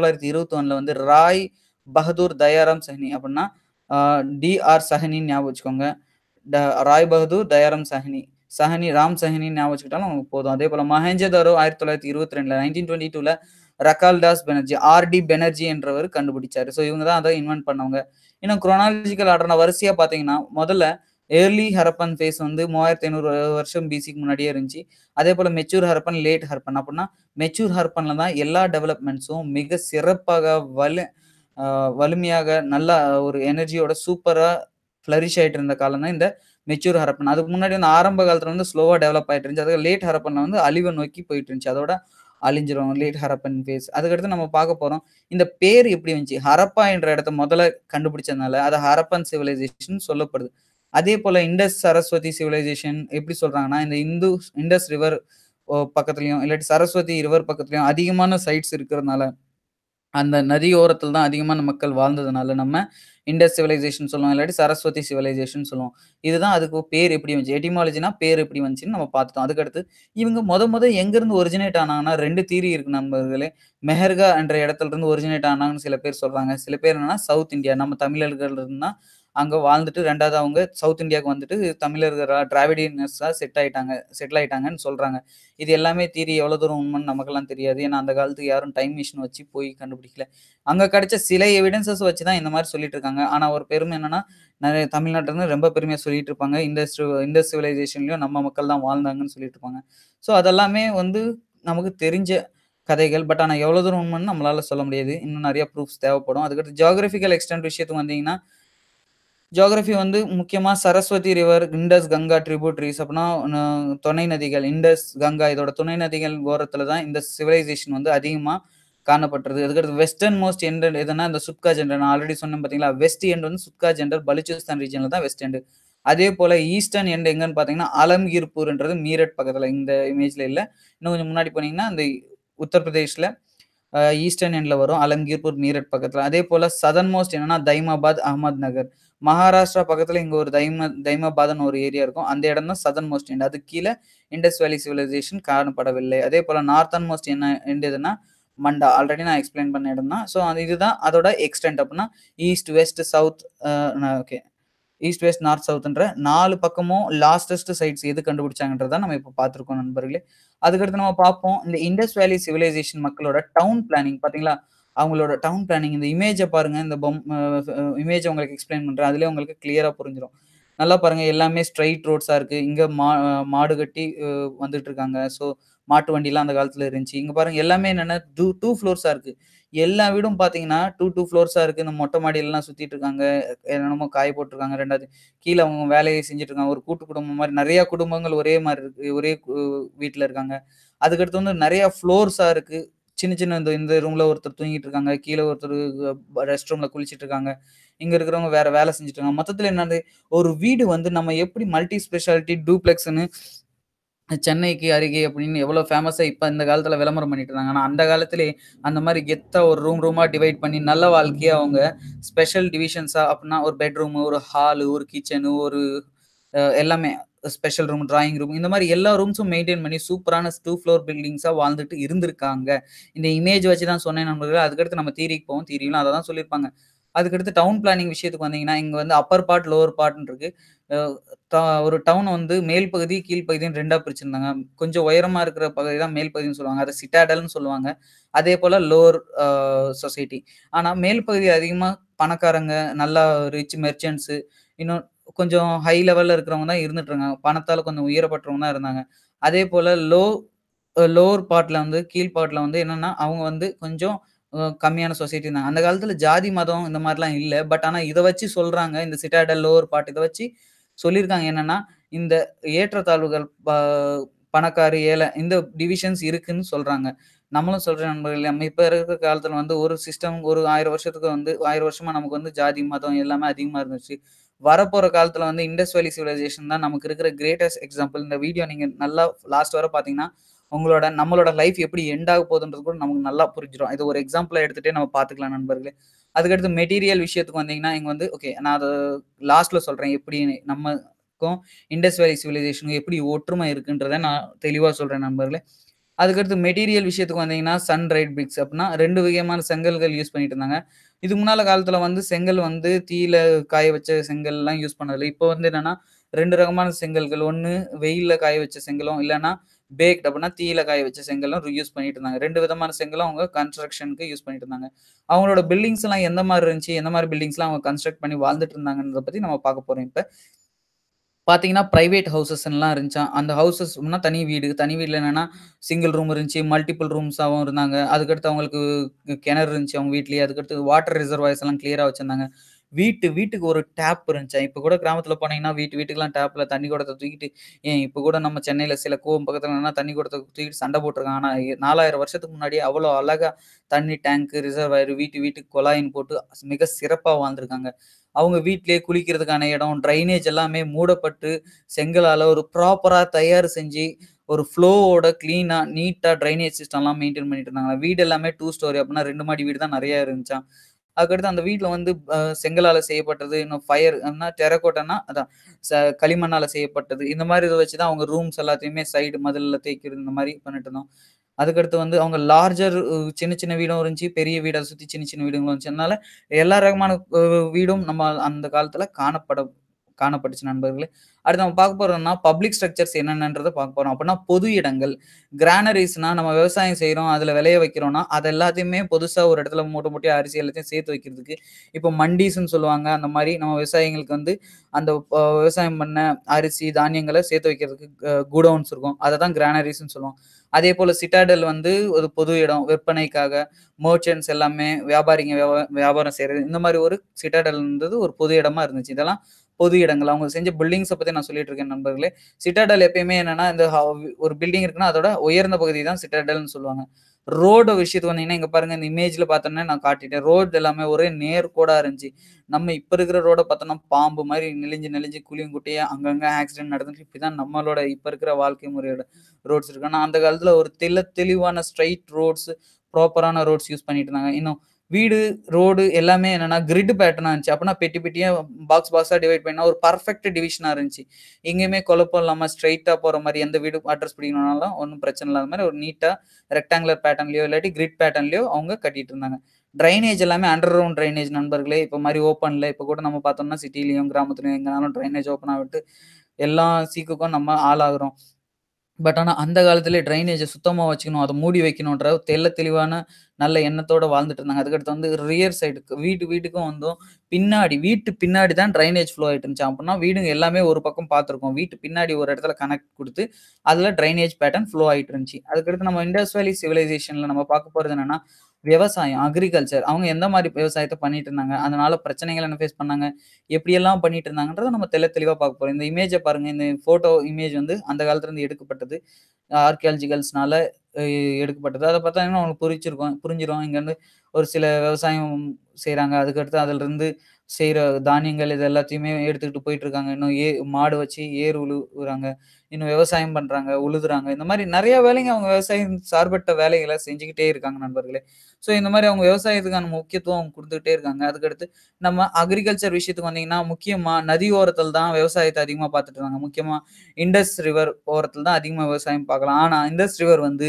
1921ல வந்து ராய் பகதூர் தயாராம் சஹ்னி அப்டின்னா, அ டி.ஆர். சஹ்னின்னு ஞாபகம் வச்சுக்கோங்க. ட ராய் பகதூர் தயாராம் சஹ்னி. சஹ்னி ராம் சஹ்னின்னு ஞாபகம் வச்சுக்கிட்டாலும் உங்களுக்கு போதும். அதேபோல மொஹெஞ்சதாரோ 1922ல 1922ல ரகால் தாஸ் பேனர்ஜி, ஆர்.டி. பேனர்ஜி என்றவர் கண்டுபிடிச்சாரு. ஸோ இவங்க தான் அத இன்வென்ட் பண்ணவங்க. இன்னும் குரோனாலஜிக்கல் ஆர்டர்ல வரிசையா பார்த்தீங்கன்னா, முதல்ல ஏர்லி ஹரப்பன் ஃபேஸ் வந்து 3500 வருஷம் பிசிக்கு முன்னாடியே இருந்துச்சு. அதேபோல மெச்சூர் ஹரப்பன், லேட் ஹரப்பன் அப்டின்னா, மெச்சூர் ஹரப்பன்ல தான் எல்லா டெவலப்மெண்ட்ஸும் மிக சிறப்பாக வலு அ வலிமையாக நல்லா ஒரு எனர்ஜியோட சூப்பரா ஃப்ளரிஷ் ஆயிட்டு இருந்த காலம் தான் இந்த மெச்சூர் ஹரப்பன். அதுக்கு முன்னாடி வந்து ஆரம்ப காலத்துல வந்து ஸ்லோவா டெவலப் ஆயிட்டு இருந்துச்சு. அதுக்கு லேட் ஹரப்பன்ல வந்து அழிவ நோக்கி போயிட்டு இருந்துச்சு. அதோட அழிஞ்சிரும் லேட் ஹரப்பன் ஃபேஸ். அதுக்கடுத்து நம்ம பார்க்க போறோம். இந்த பேர் எப்படி வந்துச்சு? ஹரப்பா என்ற இடத்த முதல்ல கண்டுபிடிச்சதுனால, அத ஹரப்பன் சிவிலைசேஷன் சொல்லப்படுது. அதேபோல இண்டஸ் சரஸ்வதி சிவிலைசேஷன் எப்படி சொல்றாங்கன்னா, இந்த இந்து இண்டஸ் ரிவர் ஒ பக்கத்துலயும், இல்லாட்டி சரஸ்வதி ரிவர் பக்கத்துலயும் அதிகமான சைட்ஸ் இருக்கிறதுனால, அந்த நதி ஓரத்துல தான் அதிகமான மக்கள் வாழ்ந்ததுனால, நம்ம இண்டஸ் சிவிலைசேஷன் சொல்லுவோம். இல்லாட்டி சரஸ்வதி சிவிலைசேஷன் சொல்லுவோம். இதுதான் அதுக்கு பேர் எப்படி வந்துச்சு? எட்டிமாலஜினா பேர் எப்படி வந்துச்சுன்னு நம்ம பார்த்துட்டோம். அதுக்கடுத்து இவங்க மொத மொத எங்கருந்து ஒரிஜினேட் ஆனாங்கன்னா, 2 தியரி இருக்கு நண்பர்களே. மெஹர்கா என்ற இடத்துல இருந்து ஒரிஜினேட் ஆனாங்கன்னு சில பேர் சொல்றாங்க. சில பேர் என்னன்னா, சவுத் இந்தியா நம்ம தமிழர்கள் இருந்தா அங்க வாழ்ந்துட்டு 2வது அவங்க சவுத் இந்தியாவுக்கு வந்துட்டு தமிழர்களா டிராவிடியன்ஸா செட் ஆயிட்டாங்க செட்டில் ஆயிட்டாங்கன்னு சொல்றாங்க. இது எல்லாமே தியரி எவ்வளோ தூரம் உண்மைன்னு நமக்கெல்லாம் தெரியாது. ஏன்னா, அந்த காலத்துக்கு யாரும் டைம் மிஷின் வச்சு போய் கண்டுபிடிக்கல. அங்க கிடைச்ச சில எவிடன்ஸஸ் வச்சு தான் இந்த மாரி சொல்லிட்டு இருக்காங்க. ஆனா ஒரு பெருமை என்னன்னா, நெறைய தமிழ்நாட்டுல இருந்து ரொம்ப பெருமையா சொல்லிட்டு இருப்பாங்க. இண்டஸ் இண்டஸ் சிவிலைசேஷன்லயும் நம்ம மக்கள் தான் வாழ்ந்தாங்கன்னு சொல்லிட்டு இருப்பாங்க. ஸோ அதெல்லாமே வந்து நமக்கு தெரிஞ்ச கதைகள். பட் ஆனா எவ்வளோ தூரம் உண்மைன்னு நம்மளால சொல்ல முடியாது. இன்னும் நெறைய ப்ரூஃப்ஸ் தேவைப்படும். அதுக்கடுத்து ஜியோகிராபிக்கல் எக்ஸ்டென்ட் விஷயத்துக்கு வந்தீங்கன்னா, ஜியோகிராஃபி வந்து முக்கியமா Saraswati river, Indus, Ganga tributaries அப்டின்னா ந துணை நதிகள் இண்டஸ், கங்கா இதோட துணை நதிகள் ஓரத்துல தான் இந்த சிவிலைசேஷன் வந்து அதிகமா காணப்பட்டது. அதுக்கடுத்து வெஸ்டர்ன் மோஸ்ட் எண்ட் எதுன்னா, இந்த சுட்கா ஜெண்டர் நான் ஆல்ரெடி சொன்னேன் பார்த்தீங்களா? வெஸ்ட் எண்ட் வந்து சுட்கா ஜெண்டர் பலுச்சிஸ்தான் ரீஜியன்ல தான் வெஸ்ட் எண்ட். அதேபோல ஈஸ்டர்ன் எண்ட் எங்கன்னு பார்த்தீங்கன்னா, அலம்கீர்பூர்ன்றது மீரட் பக்கத்துல இந்த இமேஜ்ல இல்ல. இன்னும் கொஞ்சம் முன்னாடி போனீங்கன்னா, அந்த உத்தரப்பிரதேஷ்ல அ ஈஸ்டர்ன் எண்ட்ல வரும். அலம்கீர்பூர், மீரட் பக்கத்துல. அதேபோல சதர்ன் மோஸ்ட் என்னன்னா, தைமாபாத், அஹ்மத் நகர். மகாராஷ்டிரா பக்கத்துல இங்க ஒரு தைம தைமாபாத்ன்னு ஒரு ஏரியா இருக்கும். அந்த இடம் தான் சதர்ன் மோஸ்ட் எண்ட். அதுக்கு கீழ இண்டஸ் வேலி சிவிலைசேஷன் காணப்படவில்லை. அதேபோல நார்த்தர்ன் மோஸ்ட் என்ன எண்ட் எதுன்னா, மண்டா. ஆல்ரெடி நான் எக்ஸ்பிளைன் பண்ண இடம் தான். ஸோ அது இதுதான் அதோட எக்ஸ்டென்ட் அப்டின்னா, ஈஸ்ட், வெஸ்ட், சவுத் அ ந ஓகே. ஈஸ்ட், வெஸ்ட், நார்த், சவுத்ன்ற 4 பக்கமும் லாஸ்டஸ்ட் சைட்ஸ் எது கண்டுபிடிச்சாங்கன்றத நம்ம இப்ப பார்த்துருக்கோம் நண்பர்களே. அதுக்கடுத்து நம்ம பார்ப்போம். இந்த இண்டஸ் வேலி சிவிலைசேஷன் மக்களோட டவுன் பிளானிங் பார்த்தீங்களா? அவங்களோட டவுன் பிளானிங் இந்த இமேஜ பாருங்க. இந்த பொம் அ இமேஜ உங்களுக்கு எக்ஸ்பிளைன் பண்றேன். அதிலயே உங்களுக்கு கிளியரா புரிஞ்சிரும். நல்லா பாருங்க எல்லாமே ஸ்ட்ரெய்ட் ரோட்ஸா இருக்கு. இங்க மா மாடு கட்டி அ வந்துட்டு இருக்காங்க. ஸோ மாட்டு வண்டிலாம் அந்த காலத்துல இருந்துச்சு. இங்க பாருங்க எல்லாமே என்னன்னா, டூ 2 ஃப்ளோர்ஸா இருக்கு. எல்லா வீடும் பார்த்தீங்கன்னா, 2, 2 ஃப்ளோர்ஸா இருக்கு. இந்த மொட்டை மாடிலலாம் சுத்திட்டு இருக்காங்க. என்னென்னமோ காய போட்டுருக்காங்க. 2வது கீழ அவங்க வேலைய செஞ்சுட்டு இருக்காங்க. ஒரு கூட்டு குடும்பம் மாரி நெறைய குடும்பங்கள் ஒரே மாரி இருக்கு. ஒரே கு வீட்ல இருக்காங்க. அதுக்கடுத்து வந்து நெறைய ஃப்ளோர்ஸா இருக்கு. சின்ன சின்ன இந்த இந்த ரூம்ல ஒருத்தர் தூங்கிட்டு இருக்காங்க. கீழ ஒருத்தர் ரெஸ்ட் ரூம்ல குளிச்சிட்டு இருக்காங்க. இங்க இருக்கிறவங்க வேற வேலை செஞ்சுட்டு இருக்காங்க. மொத்தத்துல என்னது, ஒரு வீடு வந்து நம்ம எப்படி மல்டி ஸ்பெஷாலிட்டி டூப்ளெக்ஸ்ன்னு சென்னைக்கு அருகே அப்படின்னு எவ்வளோ ஃபேமஸா இப்ப இந்த காலத்துல விளம்பரம் பண்ணிட்டு இருந்தாங்க. ஆனா அந்த காலத்திலே அந்த மாரி கெத்தா ஒரு ரூம் ரூமா டிவைட் பண்ணி நல்ல வாழ்க்கைய அவங்க ஸ்பெஷல் டிவிஷன்ஸா அப்டின்னா ஒரு பெட்ரூம், ஒரு ஹாலு, ஒரு கிச்சனு, ஒரு அ எல்லாமே ஸ்பெஷல் ரூம், டிராயிங் ரூம் இந்த மாரி எல்லா ரூம்ஸும் மெயின்டெயின் பண்ணி சூப்பரான 2 ஃப்ளோர் பில்டிங்ஸா வாழ்ந்துட்டு இருந்திருக்காங்க. இந்த இமேஜ் வச்சு தான் சொன்னேன் நண்பர்களே. அதுக்கடுத்து நம்ம தியரிக்கு போவோம். தியரியிலும் அத தான் சொல்லியிருப்பாங்க. அதுக்கடுத்து டவுன் பிளானிங் விஷயத்துக்கு வந்தீங்கன்னா, இங்க வந்து அப்பர் பார்ட், லோவர் பார்ட்ன்னு இருக்கு. அ ட ஒரு டவுன் வந்து மேல் பகுதி, கீழ் பகுதின்னு 2ஆ பிரிச்சிருந்தாங்க. கொஞ்சம் உயரமா இருக்கிற பகுதி தான் மேல் பகுதின்னு சொல்லுவாங்க. அத சிட்டாடல்ன்னு சொல்லுவாங்க. அதேபோல லோவர் அ சொசைட்டி. ஆனா மேல் பகுதி அதிகமா பணக்காரங்க, நல்லா ரிச் மெர்ச்சன்ட்ஸ் இன்னும் கொஞ்சம் ஹை லெவல்ல இருக்கிறவங்க தான் இருந்துட்டு இருக்காங்க. பணத்தால கொஞ்சம் உயரப்பட்டவங்க தான் இருந்தாங்க. அதேபோல லோ அ லோவர் பார்ட்ல வந்து கீழ் பார்ட்ல வந்து என்னன்னா, அவங்க வந்து கொஞ்சம் அ கம்மியான சொசைட்டி இருந்தாங்க. அந்த காலத்துல ஜாதி, மதம் இந்த மாரிலாம் இல்ல. பட் ஆனா இத வச்சு சொல்றாங்க. இந்த சிட்டாடல், லோவர் பார்ட் இத வச்சு சொல்லியிருக்காங்க என்னன்னா, இந்த ஏற்றத்தாழ்வுகள் ப பணக்காரு, ஏழை இந்த டிவிஷன்ஸ் இருக்குன்னு சொல்றாங்க. நம்மளும் சொல்றேன் நண்பர்களே, நம்ம இப்ப இருக்கிற காலத்துல வந்து ஒரு சிஸ்டம் ஒரு 1000 வருஷத்துக்கு வந்து 1000 வருஷமா நமக்கு வந்து ஜாதி, மதம் எல்லாமே அதிகமா இருந்துச்சு. வரப்போற காலத்துல வந்து இண்டஸ் வேலி சிவிலைசேஷன் தான் நமக்கு இருக்கிற கிரேட்டஸ்ட் எக்ஸாம்பிள். இந்த வீடியோ நீங்க நல்லா லாஸ்ட் வர பார்த்தீங்கன்னா, உங்களோட நம்மளோட லைஃப் எப்படி எண்ட் ஆக போகுதுன்றது கூட நமக்கு நல்லா புரிஞ்சிரும். இது ஒரு எக்ஸாம்பிளா எடுத்துட்டே நம்ம பார்த்துக்கலாம் நண்பர்களே. அதுக்கடுத்து மெட்டீரியல் விஷயத்துக்கு வந்தீங்கன்னா, இங்க வந்து ஓகே நான் அத லாஸ்ட்ல சொல்றேன். எப்படின்னு நமக்கும் இண்டஸ் வேலி சிவிலைசேஷனுக்கும் எப்படி ஒற்றுமை இருக்குன்றத நான் தெளிவா சொல்றேன் நண்பர்களே. அதுக்கடுத்து மெட்டீரியல் விஷயத்துக்கு வந்தீங்கன்னா, சன் ரைட் பிரிக்ஸ் அப்டின்னா 2 விதமான செங்கல்கள் யூஸ் பண்ணிட்டு இருந்தாங்க. இதுக்கு முன்னால காலத்துல வந்து செங்கல் வந்து தீயில காய வச்ச செங்கல்லாம் யூஸ் பண்ணதில்ல. இப்போ வந்து என்னன்னா 2 ரகமான செங்கல்கள். ஒண்ணு வெயில்ல காய வச்ச செங்கலும், இல்லன்னா பேக்ட் அப்டின்னா தீயில காய வச்ச செங்கலும் யூஸ் பண்ணிட்டு இருந்தாங்க. 2 விதமான செங்கலும் அவங்க கன்ஸ்ட்ரக்ஷனுக்கு யூஸ் பண்ணிட்டு இருந்தாங்க. அவங்களோட பில்டிங்ஸ்லாம் எந்த மாரி இருந்துச்சு, எந்த மாரி பில்டிங்ஸ்லாம் அவங்க கன்ஸ்ட்ரக்ட் பண்ணி வாழ்ந்துட்டு இருந்தாங்கன்றத பத்தி நம்ம பார்க்க போறோம் இப்ப. பார்த்தீங்கன்னா, பிரைவேட் ஹவுசஸ்ன்லாம் இருந்துச்சாம். அந்த ஹவுசஸ்னா தனி வீடு. தனி வீட்ல என்னன்னா, சிங்கிள் ரூம் இருந்துச்சு, மல்டிபிள் ரூம்ஸாவும் இருந்தாங்க. அதுக்கடுத்து அவங்களுக்கு கிணறு இருந்துச்சு அவங்க வீட்லயே. அதுக்கடுத்து வாட்டர் ரிசர்வாயர்ஸ் எல்லாம் கிளியரா வச்சிருந்தாங்க. வீட்டு வீட்டுக்கு ஒரு டேப் இருந்துச்சாம். இப்ப கூட கிராமத்துல போனீங்கன்னா, வீட்டு வீட்டுக்குலாம் டேப்ல தண்ணி குடத்த தூக்கிட்டு ஏன் இப்ப கூட நம்ம சென்னையில சில கோவம் பக்கத்துலலாம் தண்ணி குடத்த தூக்கிட்டு சண்டை போட்டுருக்காங்க. ஆனா 4000 வருஷத்துக்கு முன்னாடியே அவ்வளோ அழகா தண்ணி டேங்க், ரிசர்வாயர் வீட்டு வீட்டுக்கு குழாயின்னு போட்டு மிக சிறப்பா வாழ்ந்திருக்காங்க. அவங்க வீட்லயே குளிக்கிறதுக்கான இடம், ட்ரைனேஜ் எல்லாமே மூடப்பட்டு, செங்கலால ஒரு ப்ராப்பரா தயார் செஞ்சு, ஒரு ஃப்ளோவோட கிளீனா, நீட்டா ட்ரைனேஜ் சிஸ்டம்லாம் மெயின்டெயின் பண்ணிட்டு இருந்தாங்களாம். வீடு எல்லாமே 2 ஸ்டோரி அப்டின்னா 2 மாடி வீடு தான் நெறைய இருந்துச்சாம். அதுக்கடுத்து அந்த வீட்ல வந்து அ செங்கலால செய்யப்பட்டது, இன்னும் ஃபயர் னா டெரகோட்டான்னா அதான் ச களிமண்ணால செய்யப்பட்டது. இந்த மாரி இத வச்சு தான் அவங்க ரூம்ஸ் எல்லாத்தையுமே சைடு மதில்ல தேய்க்கிறது இந்த மாரி பண்ணிட்டு இருந்தோம். அதுக்கடுத்து வந்து அவங்க லார்ஜர் சின்ன சின்ன வீடும் இருந்துச்சு. பெரிய வீட சுத்தி சின்ன சின்ன வீடுகளும் இருந்துச்சு. அதனால எல்லா ரகமான அ வீடும் நம்ம அந்த காலத்துல காணப்பட காணப்பட்டுச்சு நண்பர்களே. அடுத்து நம்ம பார்க்க போறோம்னா, பப்ளிக் ஸ்ட்ரக்சர்ஸ் என்னென்னன்றத பார்க்க போறோம். அப்பன்னா பொது இடங்கள். கிரானரீஸ்னா நம்ம விவசாயம் செய்றோம், அதுல விளைய வைக்கிறோம்னா, அது எல்லாத்தையுமே பொதுசா ஒரு இடத்துல மூட்டை மூட்டையா அரிசி எல்லாத்தையும் சேர்த்து வைக்கிறதுக்கு, இப்போ மண்டீஸ்ன்னு சொல்லுவாங்க. அந்த மாரி நம்ம விவசாயிங்களுக்கு வந்து அந்த அ விவசாயம் பண்ண அரிசி, தானியங்கள சேர்த்து வைக்கிறதுக்கு அ குடோன்ஸ் இருக்கும். அத தான் கிரானரீஸ்ன்னு சொல்லுவோம். அதேபோல சிட்டாடல் வந்து ஒரு பொது இடம். விற்பனைக்காக மர்ச்சன்ட்ஸ் எல்லாமே வியாபாரிங்க வியாபா வியாபாரம் செய்றது. இந்த மாரி ஒரு சிட்டாடல்ன்றது ஒரு பொது இடமா இருந்துச்சு. இதெல்லாம் பொது இடங்கள். அவங்க செஞ்ச பில்டிங்ஸ பத்தி நான் சொல்லிட்டு இருக்கேன் நண்பர்களே. சிட்டாடல் எப்பயுமே என்னன்னா, இந்த ஹ ஒரு பில்டிங் இருக்குன்னா, அதோட உயர்ந்த பகுதி தான் சிட்டாடல்ன்னு சொல்லுவாங்க. ரோடு விஷயத்துக்கு வந்தீங்கன்னா, இங்க பாருங்க இந்த இமேஜ்ல பார்த்தோனே நான் காட்டிட்டேன். ரோடு எல்லாமே ஒரே நேர்கோடா இருந்துச்சு. நம்ம இப்ப இருக்கிற ரோட பார்த்தோம்னா, பாம்பு மாரி நெளிஞ்சு நெளிஞ்சு குழியும் குட்டையா அங்கங்க ஆக்சிடென்ட் நடந்துட்டு இப்படிதான் நம்மளோட இப்ப இருக்கிற வாழ்க்கை முறையோட ரோட்ஸ் இருக்கு. ஆனா அந்த காலத்துல ஒரு தெள்ள தெளிவான ஸ்ட்ரெய்ட் ரோட்ஸ், ப்ராப்பரான ரோட்ஸ் யூஸ் பண்ணிட்டு இருந்தாங்க. இன்னும் வீடு, ரோடு எல்லாமே என்னன்னா கிரிட் பேட்டர்னா இருந்துச்சு. அப்பன்னா பெட்டி பெட்டியா பாக்ஸ் பாக்ஸா டிவைட் பண்ணா ஒரு பெர்ஃபெக்ட் டிவிஷனா இருந்துச்சு. எங்கேயுமே குழப்பம் இல்லாம ஸ்ட்ரெய்ட்டா போற மாரி எந்த வீடு அட்ரஸ் பிடிக்கணும்னாலும் ஒண்ணும் பிரச்சனை இல்லாத மாரி ஒரு நீட்டா ரெக்டாங்குலர் பேட்டர்ன்லயோ இல்லாட்டி கிரிட் பேட்டர்ன்லயோ அவங்க கட்டிட்டு இருந்தாங்க. ட்ரைனேஜ் எல்லாமே அண்டர் கிரவுண்ட் ட்ரைனேஜ் நண்பர்களே. இப்ப மாரி ஓப்பன்ல இப்ப கூட நம்ம பார்த்தோம்னா சிட்டிலயும், கிராமத்துலயும் எங்கனாலும் ட்ரைனேஜ் ஓப்பனா விட்டு எல்லா சீக்குக்கும் நம்ம ஆளாகுறோம். பட் ஆனா அந்த காலத்திலே ட்ரைனேஜ சுத்தமா வச்சுக்கணும். அத மூடி வைக்கணுன்ற தெள்ள தெளிவான நல்ல எண்ணத்தோட வாழ்ந்துட்டு இருந்தாங்க. அதுக்கடுத்து வந்து ரியர் சைடுக்கு வீட்டு வீட்டுக்கும் வந்தும் பின்னாடி வீட்டு பின்னாடி தான் ட்ரைனேஜ் ஃப்ளோ ஆயிட்டு இருந்துச்சு. அப்பன்னா வீடுங்க எல்லாமே ஒரு பக்கம் பார்த்துருக்கோம். வீட்டு பின்னாடி ஒரு இடத்துல கனெக்ட் குடுத்து, அதுல ட்ரைனேஜ் பேட்டர்ன் ஃப்ளோ ஆயிட்டு இருந்துச்சு. அதுக்கடுத்து நம்ம இண்டஸ் வேலி சிவிலைசேஷன்ல நம்ம பார்க்க போறது என்னன்னா, விவசாயம், அக்ரிகல்ச்சர். அவங்க எந்த மாரி விவசாயத்த பண்ணிட்டு இருந்தாங்க? அதனால பிரச்சனைகள் என்ன ஃபேஸ் பண்ணாங்க? எப்படியெல்லாம் பண்ணிட்டு இருந்தாங்கன்றத நம்ம தெள்ள தெளிவா பார்க்க போறோம். இந்த இமேஜ பாருங்க. இந்த ஃபோட்டோ இமேஜ் வந்து அந்த காலத்துல இருந்து எடுக்கப்பட்டது. ஆர்க்கியாலஜிகல்ஸ்னால அ எடுக்கப்பட்டது. அத பார்த்தாங்கன்னா உங்களுக்கு புரிச்சிருக்கும் புரிஞ்சிரும். இங்க வந்து ஒரு சில விவசாயம் செய்றாங்க. அதுக்கடுத்து அதிலிருந்து செய்ற தானியங்கள் இது எல்லாத்தையுமே எடுத்துக்கிட்டு போயிட்டு இருக்காங்க. இன்னும் ஏ மாடு வச்சு ஏர் உழுவுறாங்க. இன்னும் விவசாயம் பண்றாங்க, உழுதுறாங்க. இந்த மாரி நெறைய வேலைங்க அவங்க விவசாயம் சார்பற்ற வேலைகள செஞ்சுக்கிட்டே இருக்காங்க நண்பர்களே. ஸோ இந்த மாரி அவங்க விவசாயத்துக்கான முக்கியத்துவம் அவங்க குடுத்துக்கிட்டே இருக்காங்க. அதுக்கடுத்து நம்ம அக்ரிகல்ச்சர் விஷயத்துக்கு வந்தீங்கன்னா, முக்கியமா நதி ஓரத்துல தான் விவசாயத்த அதிகமா பார்த்துட்டு இருந்தாங்க. முக்கியமா இண்டஸ் ரிவர் ஓரத்துல தான் அதிகமா விவசாயம் பார்க்கலாம். ஆனா இண்டஸ் ரிவர் வந்து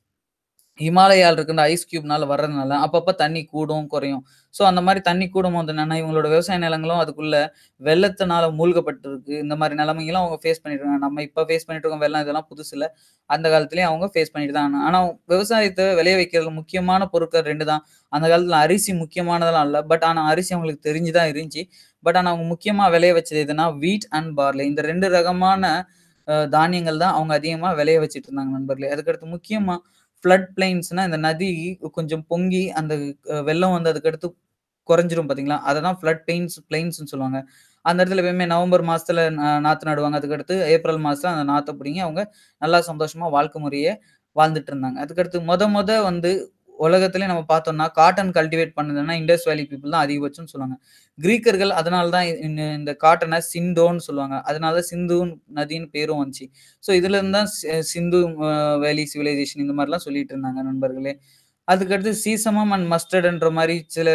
ஹிமாலயால இருக்கின்ற ஐஸ் கியூப்னால வர்றதுனால அப்பப்ப தண்ணி கூடும், குறையும். ஸோ அந்த மாரி தண்ணி கூடும்போது என்னன்னா, இவங்களோட விவசாய நிலங்களும் அதுக்குள்ள வெள்ளத்தினால மூழ்கப்பட்டிருக்கு. இந்த மாரி நிலைமைகளும் அவங்க ஃபேஸ் பண்ணிட்டு இருக்காங்க. நம்ம இப்ப ஃபேஸ் பண்ணிட்டு இருக்கோம் வெள்ளம் இதெல்லாம் புதுசு இல்ல. அந்த காலத்திலேயும் அவங்க ஃபேஸ் பண்ணிட்டு தான் ஆனா விவசாயத்த விளைய வைக்கிறதுல முக்கியமான பொருட்கள் 2 தான். அந்த காலத்துல அரிசி முக்கியமானதெல்லாம் இல்ல. பட் ஆனா அரிசி அவங்களுக்கு தெரிஞ்சு தான் இருந்துச்சு. பட் ஆனா அவங்க முக்கியமா விளைய வச்சது எதுன்னா, வீட் அண்ட் பார்லி. இந்த 2 ரகமான அ தானியங்கள் தான் அவங்க அதிகமா விளைய வச்சுட்டு இருந்தாங்க நண்பர்களே. அதுக்கடுத்து முக்கியமா ஃப்ளட் பிளெயின்ஸ்னா இந்த நதி கொஞ்சம் பொங்கி அந்த அ வெள்ளம் வந்து அதுக்கடுத்து குறைஞ்சிரும் பார்த்தீங்களா? அத தான் ஃப்ளட் பெயின்ஸ் பிளெயின்ஸ்ன்னு சொல்லுவாங்க. அந்த இடத்துல எப்பயுமே நவம்பர் மாசத்துல ந நாத்து நடுவாங்க. அதுக்கடுத்து ஏப்ரல் மாசத்துல அந்த நாத்த புடுங்கி அவங்க நல்லா சந்தோஷமா வாழ்க்கை முறைய வாழ்ந்துட்டு இருந்தாங்க. அதுக்கடுத்து மொத மொத வந்து உலகத்திலே நம்ம பார்த்தோம்னா, காட்டன் கல்டிவேட் பண்ணதுன்னா இண்டஸ் வேலி பீப்பிள் தான் அதிகபட்சம்னு சொல்லுவாங்க. கிரீக்கர்கள் அதனால தான் இந்த இந்த காட்டன சிந்தோன்னு சொல்லுவாங்க. அதனால தான் சிந்து நதின்னு பேரும் வந்துச்சு. ஸோ இதுலருந்து தான் சி சிந்து அ வேலி சிவிலைசேஷன் இந்த மாரிலாம் சொல்லிட்டு இருந்தாங்க நண்பர்களே. அதுக்கடுத்து சீசமம் அண்ட் மஸ்டர்ட்ன்ற மாரி சில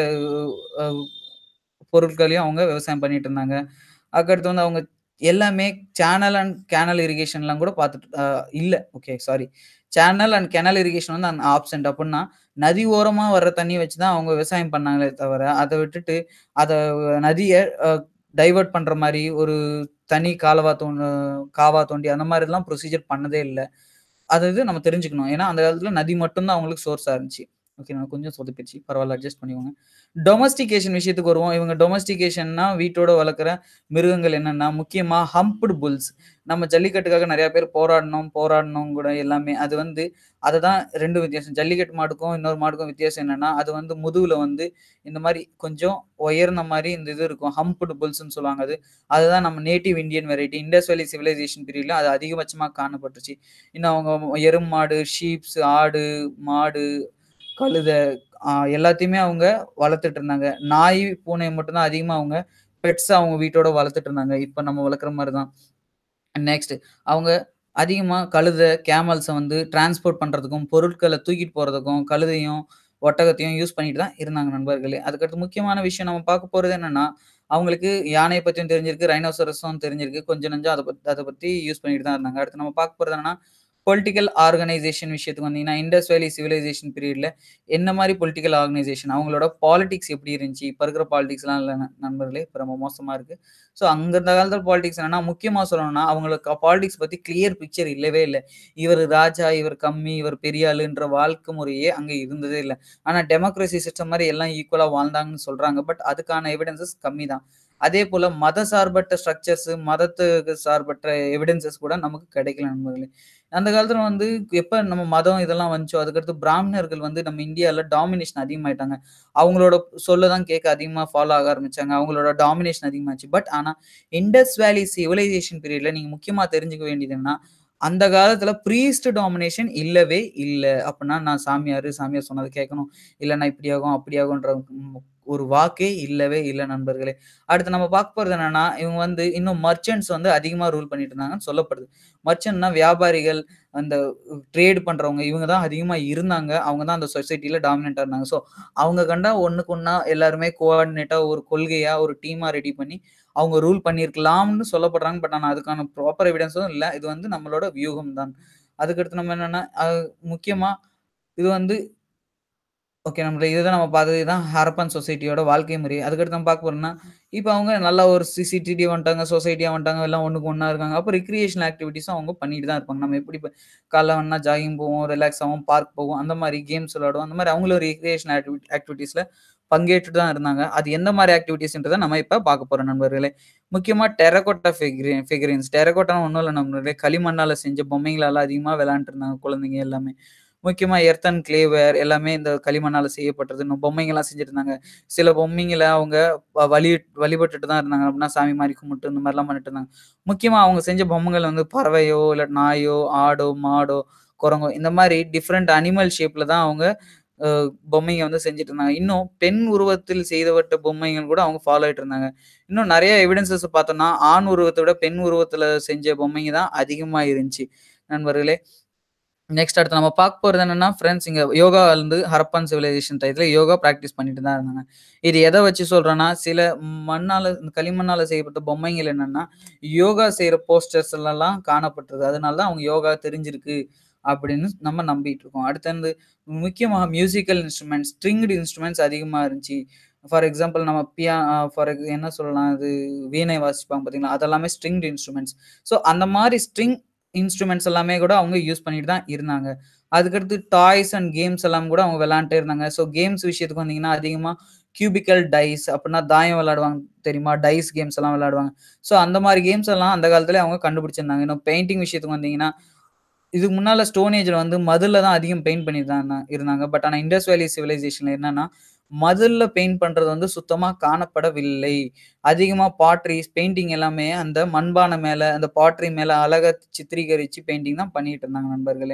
அ பொருட்களையும் அவங்க விவசாயம் பண்ணிட்டு இருந்தாங்க. அதுக்கடுத்து வந்து அவங்க எல்லாமே சேனல் அண்ட் கேனல் இரிகேஷன்லாம் கூட பார்த்துட்டு அ இல்ல. Okay sorry. Channel and canal irrigation வந்து அன் ஆப்சென்ட் அப்புட்ன்னா, நதி ஓரமா வர்ற தண்ணிய வச்சு தான் அவங்க விவசாயம் பண்ணாங்களே தவிர, அத விட்டுட்டு அத நதிய அ டைவர்ட் பண்ற மாரி ஒரு தனி காலவா தோண காவா தோண்டி அந்த மாரிலாம் ப்ரொசீஜர் பண்ணதே இல்ல. அது இது நம்ம தெரிஞ்சுக்கணும். ஏன்னா, அந்த காலத்துல நதி மட்டும் தான் அவங்களுக்கு சோர்ஸா இருந்துச்சு. ஓகே நான் கொஞ்சம் சொதப்பிருச்சு. பரவால்ல அட்ஜஸ்ட் பண்ணிக்கோங்க. டொமஸ்டிகேஷன் விஷயத்துக்கு வருவோம். இவங்க டொமஸ்டிகேஷன்னா வீட்டோட வளர்க்குற மிருகங்கள் என்னன்னா, முக்கியமா ஹம்ப்டு புல்ஸ். நம்ம ஜல்லிக்கட்டுக்காக நெறைய பேர் போராடினோம், போராடினோம் கூட எல்லாமே. அது வந்து அதுதான் 2 வித்தியாசம். ஜல்லிக்கட்டு மாடுக்கும், இன்னொரு மாடுக்கும் வித்தியாசம் என்னன்னா, அது வந்து முதுகுல வந்து இந்த மாரி கொஞ்சம் உயர்ந்த மாரி இந்த இது இருக்கும். ஹம்ப்டு புல்ஸ்ன்னு சொல்லுவாங்க அது. அதுதான் நம்ம native Indian variety. Indus valley civilisation பீரியட்ல அது அதிகபட்சமா காணப்பட்டுச்சு. இன்னும் அவங்க எரும மாடு, ஷீப்ஸ், ஆடு, மாடு, கழுத அ எல்லாத்தையுமே அவங்க வளர்த்துட்டு இருந்தாங்க. நாய், பூனைய மட்டும் தான் அதிகமா அவங்க பெட்ஸா அவங்க வீட்டோட வளர்த்துட்டு இருந்தாங்க. இப்ப நம்ம வளர்க்குற மாரி தான். நெக்ஸ்ட் அவங்க அதிகமா கழுத, கேமல்ஸ வந்து டிரான்ஸ்போர்ட் பண்றதுக்கும், பொருட்கள தூக்கிட்டு போறதுக்கும் கழுதையும், ஒட்டகத்தையும் யூஸ் பண்ணிட்டு தான் இருந்தாங்க நண்பர்களே. அதுக்கடுத்து முக்கியமான விஷயம் நம்ம பார்க்க போறது என்னன்னா, அவங்களுக்கு யானைய பத்தியும் தெரிஞ்சிருக்கு, ரைனோசரஸும் தெரிஞ்சிருக்கு. கொஞ்சம் நெஞ்சம் அத பத் அத பத்தி யூஸ் பண்ணிட்டு தான் இருந்தாங்க. அடுத்து நம்ம பார்க்க போறது என்னன்னா, பொலிட்டிக்கல் ஆர்கனைசேஷன் விஷயத்துக்கு வந்தீங்கன்னா, இண்டஸ் வேலி சிவிலைசேஷன் பீரியட்ல என்ன மாரி பொலிட்டிக்கல் ஆர்கனைசேஷன் அவங்களோட பாலிடிக்ஸ் எப்படி இருந்துச்சு? இப்ப இருக்கிற பாலிடிக்ஸ்லாம் இல்ல ந நண்பர்களே. இப்ப ரொம்ப மோசமா இருக்கு. ஸோ அங்க இந்த காலத்துல பாலிடிக்ஸ் என்னன்னா, முக்கியமா சொல்லணும்னா, அவங்களுக்கு பாலிடிக்ஸ் பத்தி கிளியர் பிக்சர் இல்லவே இல்ல. இவரு ராஜா, இவர் கம்மி, இவர் பெரிய ஆளுன்ற வாழ்க்கை முறையே அங்க இருந்ததே இல்ல. ஆனா டெமோக்ரசி சிஸ்டம் மாரி எல்லாம் ஈக்குவலா வாழ்ந்தாங்கன்னு சொல்றாங்க. பட் அதுக்கான எவிடன்ஸஸ் கம்மி தான். அதேபோல மத சார்பற்ற ஸ்ட்ரக்சர்ஸ், மதத்துக்கு சார்பற்ற எவிடன்ஸஸ் கூட நமக்கு கிடைக்கல நண்பர்களே. அந்த காலத்துல வந்து எப்ப நம்ம மதம் இதெல்லாம் வந்துச்சோ, அதுக்கடுத்து பிராமணர்கள் வந்து நம்ம இந்தியால டாமினேஷன் அதிகமாயிட்டாங்க. அவங்களோட சொல்ல தான் கேட்க அதிகமா ஃபாலோ ஆக ஆரம்பிச்சாங்க. அவங்களோட டாமினேஷன் அதிகமாச்சு. பட் ஆனா இண்டஸ் வேலி சிவிலைசேஷன் பீரியட்ல நீங்க முக்கியமா தெரிஞ்சுக்க வேண்டியது என்னன்னா, அந்த காலத்துல ப்ரீஸ்ட் டாமினேஷன் இல்லவே இல்ல. அப்பன்னா நான் சாமியாரு, சாமியார் சொன்னத கேட்கணும். இல்லன்னா இப்படி ஆகும், அப்படி ஆகுன்ற ம் ஒரு வாக்கே இல்லவே இல்ல நண்பர்களே. அடுத்து நம்ம பார்க்க போறது என்னன்னா, இவங்க வந்து இன்னும் மர்ச்சன்ட்ஸ் வந்து அதிகமா ரூல் பண்ணிட்டு இருந்தாங்கன்னு சொல்லப்படுது. மர்ச்சன்ட்னா வியாபாரிகள், அந்த ட்ரேட் பண்றவங்க இவங்க தான் அதிகமா இருந்தாங்க. அவங்க தான் அந்த சொசைட்டில டாமினன்ட்டா இருந்தாங்க. ஸோ அவங்க கண்டா ஒண்ணுக்கு ஒண்ணா எல்லாருமே கோஆர்டினேட்டா ஒரு கொள்கையா, ஒரு டீமா ரெடி பண்ணி அவங்க ரூல் பண்ணியிருக்கலாம்னு சொல்லப்படுறாங்க. பட் ஆனா அதுக்கான ப்ராப்பர் எவிடன்ஸும் இல்ல. இது வந்து நம்மளோட வியூகம் தான். அதுக்கடுத்து நம்ம என்னன்னா, அ முக்கியமா இது வந்து ஓகே நம்மள இதுதான் நம்ம பார்த்தது இதுதான் ஹரப்பன் சொசைட்டியோட வாழ்க்கை முறை. அதுக்கடுத்து நம்ம பார்க்க போறோம்னா, இப்ப அவங்க நல்லா ஒரு சிசிடிடி வந்துட்டாங்க, சொசைட்டியா வந்துட்டாங்க. எல்லாம் ஒண்ணுக்கு ஒண்ணா இருக்காங்க. அப்ப ரிக்ரியேஷனல் ஆக்டிவிட்டீஸும் அவங்க பண்ணிட்டு தான் இருப்பாங்க. நம்ம எப்படி இப்ப காலைல வேணா ஜாகிங் போவோம், ரிலாக்ஸ் ஆவோம், பார்க் போவோம். அந்த மாரி கேம்ஸ் விளையாடுவோம். அந்த மாரி அவங்களும் ரிக்ரியேஷனல் ஆக்டிவி ஆக்டிவிட்டீஸ்ல பங்கேற்றுட்டு தான் இருந்தாங்க. அது எந்த மாரி ஆக்டிவிட்டீஸ்ன்றத நம்ம இப்ப பார்க்க போறோம் நண்பர்களே. முக்கியமா டெரகோட்டா ஃபிகிரி ஃபிகரின்ஸ். டெரகோட்டானா ஒண்ணும் இல்ல நண்பர்களே. களிமண்ணால செஞ்ச பொம்மைங்களால அதிகமா விளையாண்டுட்டு இருந்தாங்க குழந்தைங்க எல்லாமே. முக்கியமா எர்த் அண்ட் கிளே வேர் எல்லாமே இந்த களிமண்ணால செய்யப்பட்டது. இன்னும் பொம்மைங்கலாம் செஞ்சுட்டு இருந்தாங்க. சில பொம்மைங்கள அவங்க வ வழி வழிபட்டுட்டு தான் இருந்தாங்க. அப்படின்னா சாமி மாரி கும்பிட்டு இந்த மாரிலாம் பண்ணிட்டு இருந்தாங்க. முக்கியமா அவங்க செஞ்ச பொம்மைகள் வந்து பறவையோ, இல்ல நாயோ, ஆடோ, மாடோ, குரங்கோ இந்த மாரி டிஃபரண்ட் அனிமல் ஷேப்ல தான் அவங்க அ பொம்மைங்க வந்து செஞ்சுட்டு இருந்தாங்க. இன்னும் பெண் உருவத்தில் செய்தப்பட்ட பொம்மைகள் கூட அவங்க ஃபாலோ ஆயிட்டு இருந்தாங்க. இன்னும் நெறைய எவிடன்ஸஸ் பார்த்தோம்னா, ஆண் உருவத்த விட பெண் உருவத்துல செஞ்ச பொம்மைங்க தான் அதிகமா இருந்துச்சு நண்பர்களே. நெக்ஸ்ட் அடுத்து நம்ம பார்க்க போறது என்னன்னா, ஃபிரெண்ட்ஸ் இங்க யோகா வந்து ஹரப்பன் சிவிலைசேஷன் டயத்துல யோகா பிராக்டிஸ் பண்ணிட்டு தான் இருந்தாங்க. இது எத வச்சு சொல்றேன்னா, சில மண்ணால களிமண்ணால செய்யப்பட்ட பொம்மைகள் என்னன்னா, யோகா செய்ற போஸ்டர்ஸ்லலாம் காணப்பட்டது. அதனால தான் அவங்க யோகா தெரிஞ்சிருக்கு அப்படின்னு நம்ம நம்பிட்டு இருக்கோம். அடுத்து வந்து முக்கியமா மியூசிக்கல் இன்ஸ்ட்ருமெண்ட்ஸ், ஸ்ட்ரிங்டு இன்ஸ்ட்ருமெண்ட்ஸ் அதிகமா இருந்துச்சு. ஃபார் எக்ஸாம்பிள் நம்ம பியா ஃபார் எக் என்ன சொல்லலாம் அது வீணை வாசிப்பாங்க பார்த்தீங்களா? அதெல்லாமே ஸ்ட்ரிங்டு இன்ஸ்ட்ருமெண்ட்ஸ். ஸோ அந்த மாரி ஸ்ட்ரிங் இன்ஸ்ட்ருமெண்ட்ஸ் எல்லாமே கூட அவங்க யூஸ் பண்ணிட்டு தான் இருந்தாங்க. அதுக்கடுத்து டாய்ஸ் அண்ட் கேம்ஸ் எல்லாம் கூட அவங்க விளையாண்டுட்டே இருந்தாங்க. ஸோ கேம்ஸ் விஷயத்துக்கு வந்தீங்கன்னா, அதிகமா கியூபிக்கல் டைஸ் அப்படின்னா தாயம் விளையாடுவாங்க தெரியுமா? டைஸ் கேம்ஸ் எல்லாம் விளையாடுவாங்க. ஸோ அந்த மாரி கேம்ஸ் எல்லாம் அந்த காலத்திலேயே அவங்க கண்டுபிடிச்சிருந்தாங்க. இன்னும் பெயிண்டிங் விஷயத்துக்கு வந்தீங்கன்னா, இதுக்கு முன்னால ஸ்டோன் ஏஜ்ல வந்து மதுல்ல தான் அதிகம் பெயிண்ட் பண்ணிட்டு தான் இருந்தா இருந்தாங்க. பட் ஆனா இண்டஸ் வேலி சிவிலைசேஷன்ல என்னன்னா, மதுல்ல பெயிண்ட் பண்றது வந்து சுத்தமா காணப்படவில்லை. அதிகமா பாட்ரீஸ், பெயிண்டிங் எல்லாமே அந்த மண்பானை மேல, அந்த பாட்ரி மேல அழகா சித்திரீகரிச்சு பெயிண்டிங் தான் பண்ணிட்டு இருந்தாங்க நண்பர்களே.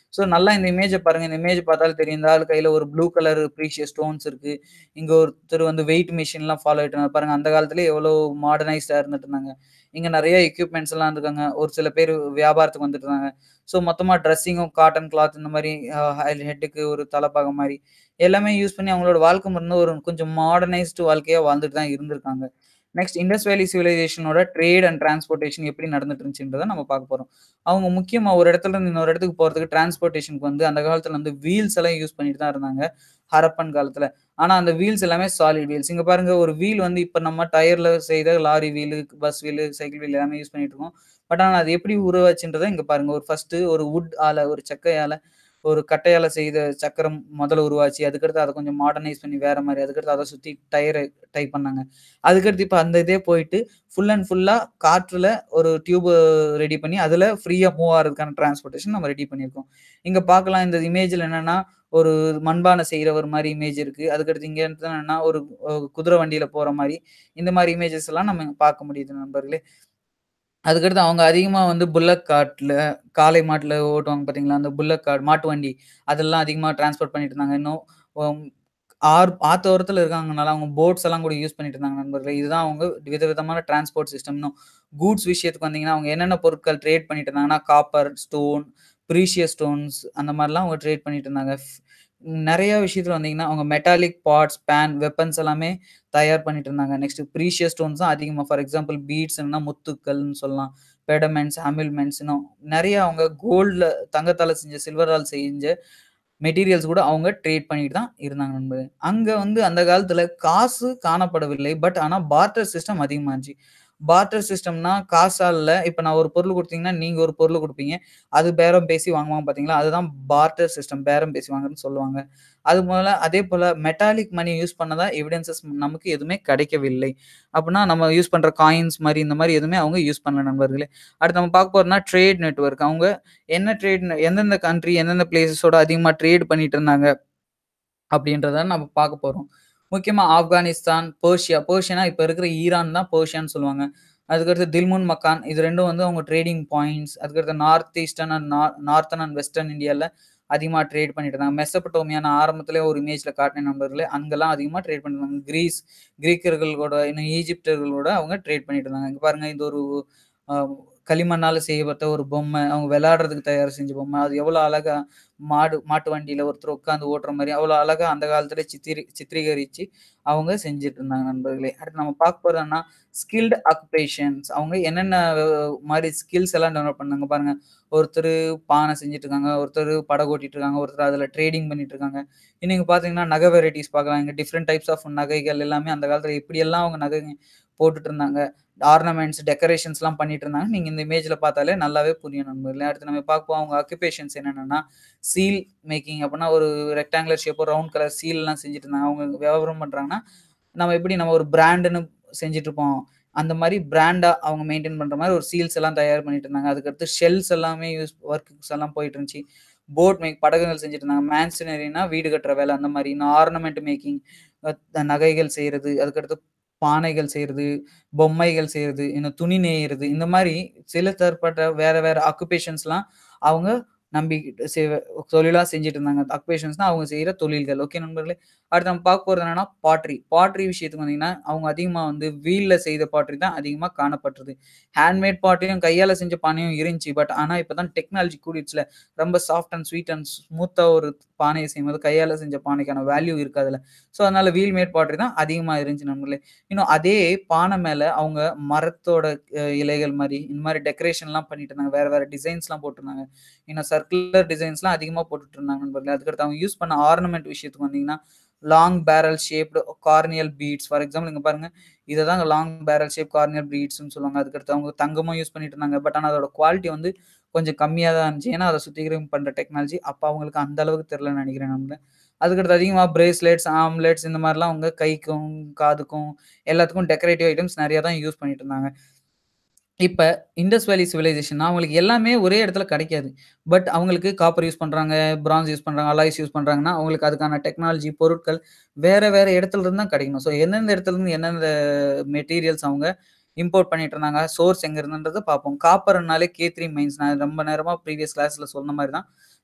ஸோ நல்லா இந்த இமேஜ பாருங்க. இந்த இமேஜ் பார்த்தாலே தெரியும். இந்த ஆள் கையில ஒரு ப்ளூ கலர் ப்ரீஷியஸ் ஸ்டோன்ஸ் இருக்கு. இங்க ஒருத்தர் வந்து வெயிட் மெஷின்லாம் ஃபாலோ ஆயிட்டு இருந்தாங்க. பாருங்க அந்த காலத்திலேயே எவ்வளோ மாடர்னைஸ்டா இருந்துட்டு இருந்தாங்க. இங்க நெறைய எக்யூப்மெண்ட்ஸ்லாம் இருக்காங்க. ஒரு சில பேர் வியாபாரத்துக்கு வந்துட்டு இருந்தாங்க. ஸோ மொத்தமா ட்ரெஸ்ஸிங்கும் காட்டன் கிளாத் இந்த மாரி அ ஹெட்டுக்கு ஒரு தலப்பாக மாரி எல்லாமே யூஸ் பண்ணி அவங்களோட வாழ்க்கை முறை வந்து ஒரு கொஞ்சம் மாடர்னைஸ்டு வாழ்க்கையா வாழ்ந்துட்டு தான் இருந்திருக்காங்க. Next Indies valley சிவிலைசேஷனோட trade and transportation எப்படி நடந்துட்டு இருந்துச்சுன்றத நம்ம பார்க்க போறோம். அவங்க முக்கியமா ஒரு இடத்துல இருந்து இன்னொரு இடத்துக்கு போறதுக்கு டிரான்ஸ்போர்டேஷனுக்கு வந்து அந்த காலத்துல வந்து வீல்ஸ் எல்லாம் யூஸ் பண்ணிட்டு தான் இருந்தாங்க. ஹரப்பன் காலத்துல. ஆனா அந்த வீல்ஸ் எல்லாமே சாலிட் வீல்ஸ். இங்க பாருங்க ஒரு வீல் வந்து இப்ப நம்ம டயர்ல செய்த lorry wheel, bus wheel, cycle wheel எல்லாமே யூஸ் பண்ணிட்டு இருக்கோம். பட் ஆனா அது எப்படி உருவாச்சுன்றத இங்க பாருங்க. ஒரு ஃபர்ஸ்ட்டு ஒரு வுட் ஆல ஒரு செக்கையால ஒரு கட்டையால செய்த சக்கரம் முதல்ல உருவாச்சு. அதுக்கடுத்து அத கொஞ்சம் மாடர்னைஸ் பண்ணி வேற மாரி, அதுக்கடுத்து அத சுத்தி டயர டைப் பண்ணாங்க. அதுக்கடுத்து இப்ப அந்த இதே போயிட்டு ஃபுல் அண்ட் ஃபுல்லா காற்றுல ஒரு டியூப் ரெடி பண்ணி அதுல ஃப்ரீயா மூவ் ஆகுறதுக்கான டிரான்ஸ்போர்டேஷன் நம்ம ரெடி பண்ணியிருக்கோம். இங்க பார்க்கலாம் இந்த இமேஜ்ல என்னன்னா, ஒரு மண்பானை செய்றவர் மாரி இமேஜ் இருக்கு. அதுக்கடுத்து இங்க வந்து என்னன்னா, ஒரு அ குதிரை வண்டியில போற மாரி, இந்த மாரி இமேஜஸ் எல்லாம் நம்ம பார்க்க முடியுது நண்பர்களே. அதுக்கடுத்து அவங்க அதிகமா வந்து புல்லக் கார்ட்ல காளை மாட்டுல ஓட்டுவாங்க பார்த்தீங்களா? அந்த புல்லக் கார்ட் மாட்டு வண்டி. அதெல்லாம் அதிகமா டிரான்ஸ்போர்ட் பண்ணிட்டு இருந்தாங்க. இன்னும் ம் ஆர் ஆத்தோரத்துல இருக்காங்கனால அவங்க போட்ஸ் எல்லாம் கூட யூஸ் பண்ணிட்டு இருந்தாங்க நண்பர்களே. இதுதான் அவங்க விதவிதமான டிரான்ஸ்போர்ட் சிஸ்டம். இன்னும் கூட்ஸ் விஷயத்துக்கு வந்தீங்கன்னா, அவங்க என்னென்ன பொருட்கள் ட்ரேட் பண்ணிட்டு இருந்தாங்கன்னா, காப்பர், ஸ்டோன், ப்ரீஷியஸ் ஸ்டோன்ஸ் அந்த மாரிலாம் அவங்க ட்ரேட் பண்ணிட்டு இருந்தாங்க. ஃப் நெறைய விஷயத்துல வந்தீங்கன்னா, அவங்க மெட்டாலிக் பார்ட்ஸ், பேன், வெப்பன்ஸ் எல்லாமே தயார் பண்ணிட்டு இருந்தாங்க. நெக்ஸ்ட் ப்ரீஷியஸ் ஸ்டோன்ஸ் தான் அதிகமா ஃபார் எக்ஸாம்பிள் பீட்ஸ்ன்னா முத்துக்கள்னு சொல்லலாம். பெடமென்ட்ஸ், அமில்மென்ட்ஸ் இன்னும் நெறைய அவங்க கோல்ட்ல தங்கத்தால செஞ்ச, சில்வரால் செஞ்ச மெட்டீரியல்ஸ் கூட அவங்க ட்ரேட் பண்ணிட்டு தான் இருந்தாங்க நண்பர்களே. அங்க வந்து அந்த காலத்துல காசு காணப்படவில்லை. பட் ஆனா பார்ட்டர் சிஸ்டம் அதிகமா இருந்துச்சு. பார்ட்டர் சிஸ்டம்னா காசால இல்ல. இப்ப நான் ஒரு பொருள் குடுத்தீங்கன்னா, நீங்க ஒரு பொருள் குடுப்பீங்க. அது பேரம் பேசி வாங்குவாங்க பார்த்தீங்களா? அதுதான் பார்ட்டர் சிஸ்டம். பேரம் பேசி வாங்குறதுன்னு சொல்லுவாங்க. அது போல அதேபோல மெட்டாலிக் மணி யூஸ் பண்ணதா எவிடன்ஸஸ் நமக்கு எதுவுமே கிடைக்கவில்லை. அப்பன்னா நம்ம யூஸ் பண்ற காயின்ஸ் மாரி இந்த மாரி எதுவுமே அவங்க யூஸ் பண்ணல நண்பர்களே. அடுத்து நம்ம பார்க்க போறோம்னா ட்ரேட் நெட்வொர்க். அவங்க என்ன ட்ரேட் எந்தெந்த கண்ட்ரி, எந்தெந்த பிளேஸஸோட அதிகமா ட்ரேட் பண்ணிட்டு இருந்தாங்க அப்படின்றத நம்ம பார்க்க போறோம். முக்கியமா ஆப்கானிஸ்தான், பெர்ஷியா. பெர்ஷியானா இப்ப இருக்கிற ஈரான் தான் பெர்ஷியான்னு சொல்லுவாங்க. அதுக்கடுத்து தில்முன் மக்கான். இது 2ம் வந்து அவங்க ட்ரேடிங் பாயிண்ட்ஸ். அதுக்கடுத்து நார்த் ஈஸ்டர்ன் அண்ட் நா நார்த்தர்ன் அண்ட் வெஸ்டர்ன் இந்தியால அதிகமா ட்ரேட் பண்ணிட்டு இருந்தாங்க. மெசபடோமியா நான் ஆரம்பத்திலேயே ஒரு இமேஜ்ல காட்டினேன் நண்பர்களே. அங்கலாம் அதிகமா ட்ரேட் பண்ணிட்டு இருந்தாங்க. கிரீஸ், கிரீக்கர்களோட இன்னும் ஈஜிப்தியர்களோட அவங்க ட்ரேட் பண்ணிட்டு இருந்தாங்க. இங்க பாருங்க இது ஒரு அ களிமண்ணால செய்யப்பட்ட ஒரு பொம்மை. அவங்க விளையாடுறதுக்கு தயார் செஞ்ச பொம்மை. அது எவ்வளோ அழகா மாடு மாட்டு வண்டியில ஒருத்தர் உட்கார்ந்து ஓட்டுற மாரி, அவ்வளோ அழகா அந்த காலத்திலே சித்திரி சித்திரீகரிச்சு அவங்க செஞ்சுட்டு இருந்தாங்க நண்பர்களே. அடுத்து நம்ம பார்க்க போறோம்னா, ஸ்கில்டு ஆக்குபேஷன்ஸ். அவங்க என்னென்ன மாரி ஸ்கில்ஸ் எல்லாம் டெவலப் பண்ணாங்க பாருங்க. ஒருத்தரு பானை செஞ்சுட்டு இருக்காங்க. ஒருத்தரு படகு ஓட்டிட்டு இருக்காங்க. ஒருத்தர் அதுல ட்ரேடிங் பண்ணிட்டு இருக்காங்க. இன்னும் இங்க பார்த்தீங்கன்னா, நகை வெரைட்டீஸ் பார்க்கலாம். இங்க டிஃபரெண்ட் டைப்ஸ் ஆஃப் நகைகள் எல்லாமே அந்த காலத்துல எப்படியெல்லாம் அவங்க நகை போட்டுட்டு இருந்தாங்க. ஆர்னமெண்ட்ஸ், டெக்கரேஷன்ஸ்லாம் பண்ணிட்டு இருந்தாங்க. நீங்க இந்த இமேஜ்ல பார்த்தாலே நல்லாவே புரியும் நண்பர்களே. அடுத்து நம்ம பார்ப்போம் அவங்க ஆக்குபேஷன்ஸ் என்னென்னன்னா, சீல் மேக்கிங் அப்பன்னா ஒரு ரெக்டாங்குலர் ஷேப், ஒரு ரவுண்ட் கலர் சீல்லாம் செஞ்சுட்டு இருந்தாங்க. அவங்க வியாபாரம் பண்றாங்கன்னா, நம்ம எப்படி நம்ம ஒரு பிராண்டுன்னு செஞ்சுட்டு இருப்போம். அந்த மாரி பிராண்டா அவங்க மெயின்டெயின் பண்ற மாரி ஒரு சீல்ஸ் எல்லாம் தயார் பண்ணிட்டு இருந்தாங்க. அதுக்கடுத்து ஷெல்ஸ் எல்லாமே யூஸ் ஒர்க்ஸ் எல்லாம் போயிட்டு இருந்துச்சு. போட் மேக் படகுகள் செஞ்சுட்டு இருந்தாங்க. மேன்சனரினா வீடு கட்டுற வேலை அந்த மாரி. இன்னும் ஆர்னமெண்ட் மேக்கிங் அ நகைகள் செய்றது, அதுக்கடுத்து பானைகள் செய்றது, பொம்மைகள் செய்றது, இன்னும் துணி நெய்யறது, இந்த மாரி சில தரப்பட்ட வேற வேற ஆக்குபேஷன்ஸ்லாம் அவங்க நம்பி செ தொழிலா செஞ்சுட்டு இருந்தாங்க. ஆக்குபேஷன்ஸ்னா அவங்க செய்ற தொழில்கள். ஓகே நண்பர்களே. அடுத்து நம்ம பார்க்க போறது என்னன்னா, பாட்ரி. பாட்ரி விஷயத்துக்கு வந்தீங்கன்னா, அவங்க அதிகமா வந்து வீல்ல செய்த பாட்ரி தான் அதிகமா காணப்பட்டது. ஹேண்ட்மேட் பாட்ரியும் கையால செஞ்ச பானையும் இருந்துச்சு. பட் ஆனா இப்ப தான் டெக்னாலஜி கூடிருச்சுல. ரொம்ப சாஃப்ட் அண்ட் ஸ்வீட் அண்ட் ஸ்மூத்தா ஒரு பானைய செய்யும்போது கையால செஞ்ச பானைக்கான வேல்யூ இருக்கு அதுல. ஸோ அதனால வீல் மேட் பாட்ரி தான் அதிகமா இருந்துச்சு நண்பர்களே. இன்னும் அதே பானை மேல அவங்க மரத்தோட அ இலைகள் மாரி, இந்த மாரி டெக்கரேஷன்லாம் பண்ணிட்டு இருந்தாங்க. வேற வேற டிசைன்ஸ்லாம் போட்டிருந்தாங்க. இன்னும் சர்க்குலர் டிசைன்ஸ்லாம் அதிகமா போட்டுட்டு இருந்தாங்க நண்பர்களே. அதுக்கடுத்து அவங்க யூஸ் பண்ண ஆர்னமெண்ட் விஷயத்துக்கு வந்தீங்கன்னா, long barrel shaped carnelian beads. For example இங்க பாருங்க. இத தாங்க லாங் பேரல் ஷேப் கார்னியல் பீட்ஸ்ன்னு சொல்லுவாங்க. அதுக்கடுத்து அவங்க தங்கமும் யூஸ் பண்ணிட்டு இருந்தாங்க. பட் ஆனா அதோட குவாலிட்டி வந்து கொஞ்சம் கம்மியா தான் இருந்துச்சு. ஏன்னா, அத சுத்திகரிப்பு பண்ற டெக்னாலஜி அப்ப அவங்களுக்கு அந்த அளவுக்கு தெரியலன்னு நெனைக்கிறேன் நண்பர்களே. அதுக்கடுத்து அதிகமா பிரேஸ்லெட்ஸ், ஆம்லெட்ஸ் இந்த மாரிலாம் அவங்க கைக்கும், காதுக்கும் எல்லாத்துக்கும் டெக்கரேட்டிவ் ஐட்டம்ஸ் நெறைய தான் யூஸ் பண்ணிட்டு இருந்தாங்க. இப்ப இண்டஸ் வேலி சிவிலைசேஷன்னா அவங்களுக்கு எல்லாமே ஒரே இடத்துல கிடைக்காது. பட் அவங்களுக்கு காப்பர் யூஸ் பண்றாங்க, பிரான்ஸ் யூஸ் பண்றாங்க, அலாய்ஸ் யூஸ் பண்றாங்கன்னா, அவங்களுக்கு அதுக்கான டெக்னாலஜி, பொருட்கள் வேற வேற இடத்துல இருந்து தான் கிடைக்கணும். ஸோ எந்தெந்த இடத்துல இருந்து எந்தெந்த மெட்டீரியல்ஸ் அவங்க இம்போர்ட் பண்ணிட்டு இருந்தாங்க, சோர்ஸ் எங்க இருந்துன்றத பார்ப்போம். காப்பர்னாலே K3 மைன்ஸ் நான் ரொம்ப நேரமா ப்ரீவியஸ் கிளாஸ்ல சொன்ன மாரி தான்.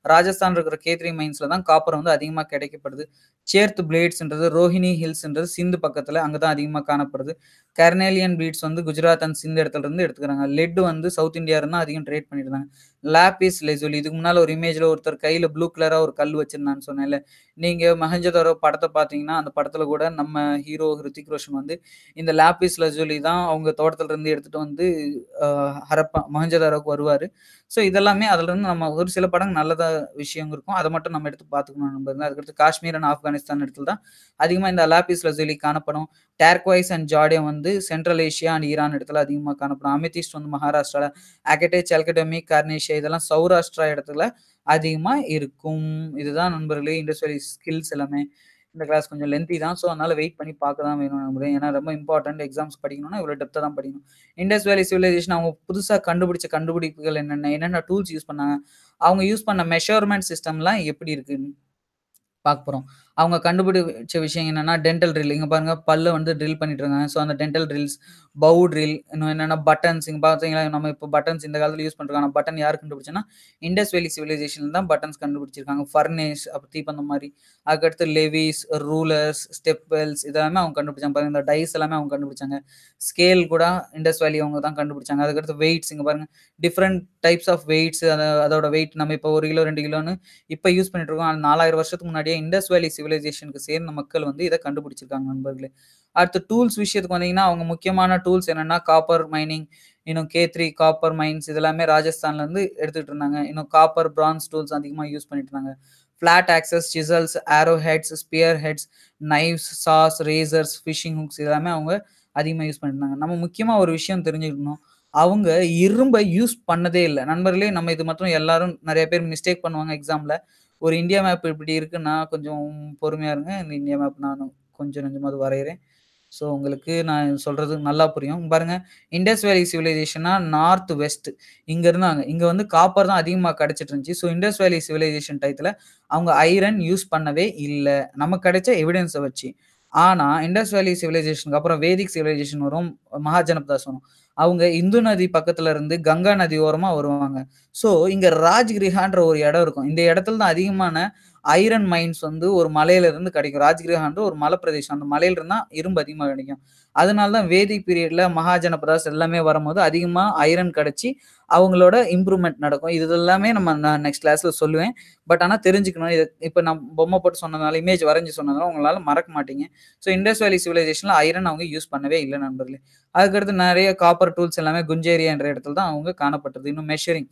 ராஜஸ்தான்ல இருக்கிற கேத்ரி மைன்ஸ்ல தான் காப்பர் வந்து அதிகமா கிடைக்கப்படுது. சேர்த் பிளேட்ஸ்ன்றது ரோஹிணி ஹில்ஸ்ன்றது சிந்து பக்கத்துல அங்க தான் அதிகமா காணப்படுது. கர்னேலியன் பீட்ஸ் வந்து குஜராத் அண்ட் சிந்து இடத்துல இருந்து எடுத்துக்கிறாங்க. லெட் வந்து சவுத் இந்தியால இருந்து அதிகம் ட்ரேட் பண்ணிட்டு இருந்தாங்க. லாபிஸ் லெசுலி இதுக்கு முன்னால ஒரு இமேஜ்ல ஒருத்தர் கையில ப்ளூ கலரா ஒரு கல் வச்சிருந்தான்னு சொன்னேன்ல. நீங்க மொஹஞ்சதாரோ படத்த பார்த்தீங்கன்னா, அந்த படத்துல கூட நம்ம ஹீரோ ஹிருத்திக் ரோஷன் வந்து இந்த லாபிஸ் லெசுலி தான் அவங்க தோட்டத்துல இருந்து எடுத்துட்டு வந்து அ ஹரப்பா மொஹஞ்சதாரோக்கு வருவாரு. ஸோ இதெல்லாமே அதுலருந்து நம்ம ஒரு சில படங்கள் நல்லதா விஷயம் இருக்கும். அத மட்டும் நம்ம எடுத்து பார்த்துக்கணும் நண்பர்களே. அதுக்கடுத்து காஷ்மீர் அண்ட் ஆப்கானிஸ்தான் இடத்துல தான் அதிகமா இந்த லாபிஸ் லெசுலி காணப்படும். டர்குவைஸ் அண்ட் ஜார்டியம் வந்து சென்ட்ரல் ஏசியா அண்ட் ஈரான் இடத்துல அதிகமா காணப்படும். அமெதிஸ்ட் வந்து மகாராஷ்டிரால, அகடே, சால்கடமி, கார்னேசியா இதெல்லாம் சௌராஷ்டிரா இடத்துல அதிகமா இருக்கும். இதுதான் நண்பர்களே இண்டஸ் வேலி ஸ்கில்ஸ் எல்லாமே. இந்த கிளாஸ் கொஞ்சம் லென்த்தி தான். ஸோ அதனால வெயிட் பண்ணி பார்க்க தான் வேணும் நண்பர்களே. ஏன்னா ரொம்ப இம்பார்ட்டன்ட் எக்ஸாம்ஸ் படிக்கணும்னா இவ்வளோ டெப்த்தா தான் படிக்கணும். இண்டஸ் வேலி சிவிலைசேஷன் அவங்க புதுசா கண்டுபிடிச்ச கண்டுபிடிப்புகள் என்னென்ன? என்னென்ன டூல்ஸ் யூஸ் பண்ணாங்க? அவங்க யூஸ் பண்ண மெஷர்மென்ட் சிஸ்டம்லாம் எப்படி இருக்குன்னு பார்க்க போறோம். அவங்க கண்டுபிடிச்ச விஷயம் என்னன்னா, டென்டல் ட்ரில். இங்க பாருங்க பல்ல வந்து ட்ரில் பண்ணிட்டு இருக்காங்க. ஸோ அந்த டென்டல் ட்ரில்ஸ், பவ் ட்ரில் இன்னும் என்னன்னா பட்டன்ஸ் இங்க பார்த்தீங்களா, நம்ம இப்போ பட்டன்ஸ் இந்த காலத்துல யூஸ் பண்றோம். ஆனா பட்டன் யார் கண்டுபிடிச்சன்னா, இண்டஸ் வேலி சிவிலைசேஷன்ல தான் பட்டன்ஸ் கண்டுபிடிச்சிருக்காங்க. ஃபர்னேஸ் அப்புறம் தீப்பந்தம் மாரி. அதுக்கடுத்து லெவிஸ், ரூலர்ஸ், ஸ்டெப் வெல்ஸ் இதெல்லாமே அவங்க கண்டுபிடிச்சாங்க. பாருங்க இந்த டைஸ் எல்லாமே அவங்க கண்டுபிடிச்சாங்க. ஸ்கேல் கூட இண்டஸ் வேலி அவங்க தான் கண்டுபிடிச்சாங்க. அதுக்கடுத்து வெயிட்ஸ் இங்க பாருங்க. டிஃபரெண்ட் டைப்ஸ் ஆஃப் வெயிட்ஸ் அத அதோட வெயிட் நம்ம இப்போ 1 கிலோ, 2 கிலோன்னு இப்ப யூஸ் பண்ணிட்டு இருக்கோம். ஆனா 4000 வருஷத்துக்கு முன்னாடியே இண்டஸ் வேலி சிவிலைசேஷனுக்கு சேர்ந்த மக்கள் வந்து இத கண்டுபிடிச்சிருக்காங்க நண்பர்களே. அடுத்து டூல்ஸ் விஷயத்துக்கு வந்தீங்கன்னா, அவங்க முக்கியமான டூல்ஸ் என்னன்னா, காப்பர் மைனிங், இன்னும் K3 காப்பர் மைன்ஸ் இதெல்லாமே ராஜஸ்தான்ல இருந்து எடுத்துட்டு இருந்தாங்க. இன்னும் காப்பர், பிரான்ஸ் டூல்ஸ் அதிகமா யூஸ் பண்ணிட்டு இருந்தாங்க. Flat axes, chisels, arrow heads, spear heads, knives, saws, razors, fishing hooks இதெல்லாமே அவங்க அதிகமா யூஸ் பண்ணிட்டு இருந்தாங்க. நம்ம முக்கியமா ஒரு விஷயம் தெரிஞ்சுக்கணும். அவங்க இரும்ப யூஸ் பண்ணதே இல்ல. நண்பர்களே நம்ம இது மட்டும் எல்லாரும் நெறைய பேர் மிஸ்டேக் பண்ணுவாங்க எக்ஸாம்ல. ஒரு இந்தியா மேப் இப்படி இருக்குன்னா, கொஞ்சம் பொறுமையா இருங்க. இந்த இந்தியா மேப் நானும் கொஞ்சம் நெஞ்சமாவது வரையறேன். ஸோ உங்களுக்கு நான் சொல்றது நல்லா புரியும். பாருங்க இண்டஸ் வேலி சிவிலைசேஷன்னா நார்த் வெஸ்ட் இங்க இருந்தாங்க. இங்க வந்து காப்பர் தான் அதிகமா கிடைச்சிட்டு இருந்துச்சு. ஸோ இண்டஸ் வேலி சிவிலைசேஷன் டயத்துல அவங்க ஐரன் யூஸ் பண்ணவே இல்ல. நமக்கு கிடைச்ச எவிடன்ஸ வச்சு. ஆனா இண்டஸ் வேலி சிவிலைசேஷனுக்கு அப்புறம் வேதிக் சிவிலைசேஷன் வரும். மகாஜனபதாஸ் வரும். அவங்க இந்து நதி பக்கத்துல இருந்து கங்கா நதி ஓரமா வருவாங்க. ஸோ இங்க ராஜ்கிரிஹான்ற ஒரு இடம் இருக்கும். இந்த இடத்துல தான் அதிகமான ஐரன் மைன்ஸ் வந்து ஒரு மலையில இருந்து கிடைக்கும். ராஜ்கிரிஹான்ற ஒரு மலை பிரதேசம். அந்த மலையில இருந்தா இரும்பு அதிகமா கிடைக்கும். அதனால தான் வேதிக் பீரியட்ல மகாஜனபதாஸ் எல்லாமே வரும்போது அதிகமா ஐரன் கிடைச்சு, அவங்களோட இம்ப்ரூவ்மென்ட் நடக்கும். இது எல்லாமே நம்ம நான் நெக்ஸ்ட் கிளாஸ்ல சொல்லுவேன். பட் ஆனா தெரிஞ்சுக்கணும். இத இப்ப நான் பொம்மை போட்டு சொன்னதுனால, இமேஜ் வரைஞ்சு சொன்னதுனால உங்களால மறக்க மாட்டீங்க. ஸோ இண்டஸ் வேலி சிவிலைசேஷன்ல ஐரன் அவங்க யூஸ் பண்ணவே இல்ல நண்பர்களே. அதுக்கடுத்து நெறைய காப்பர் டூல்ஸ் எல்லாமே குஞ்சேரியா என்ற இடத்துல தான் அவங்க காணப்பட்டது. இன்னும் மெஷரிங்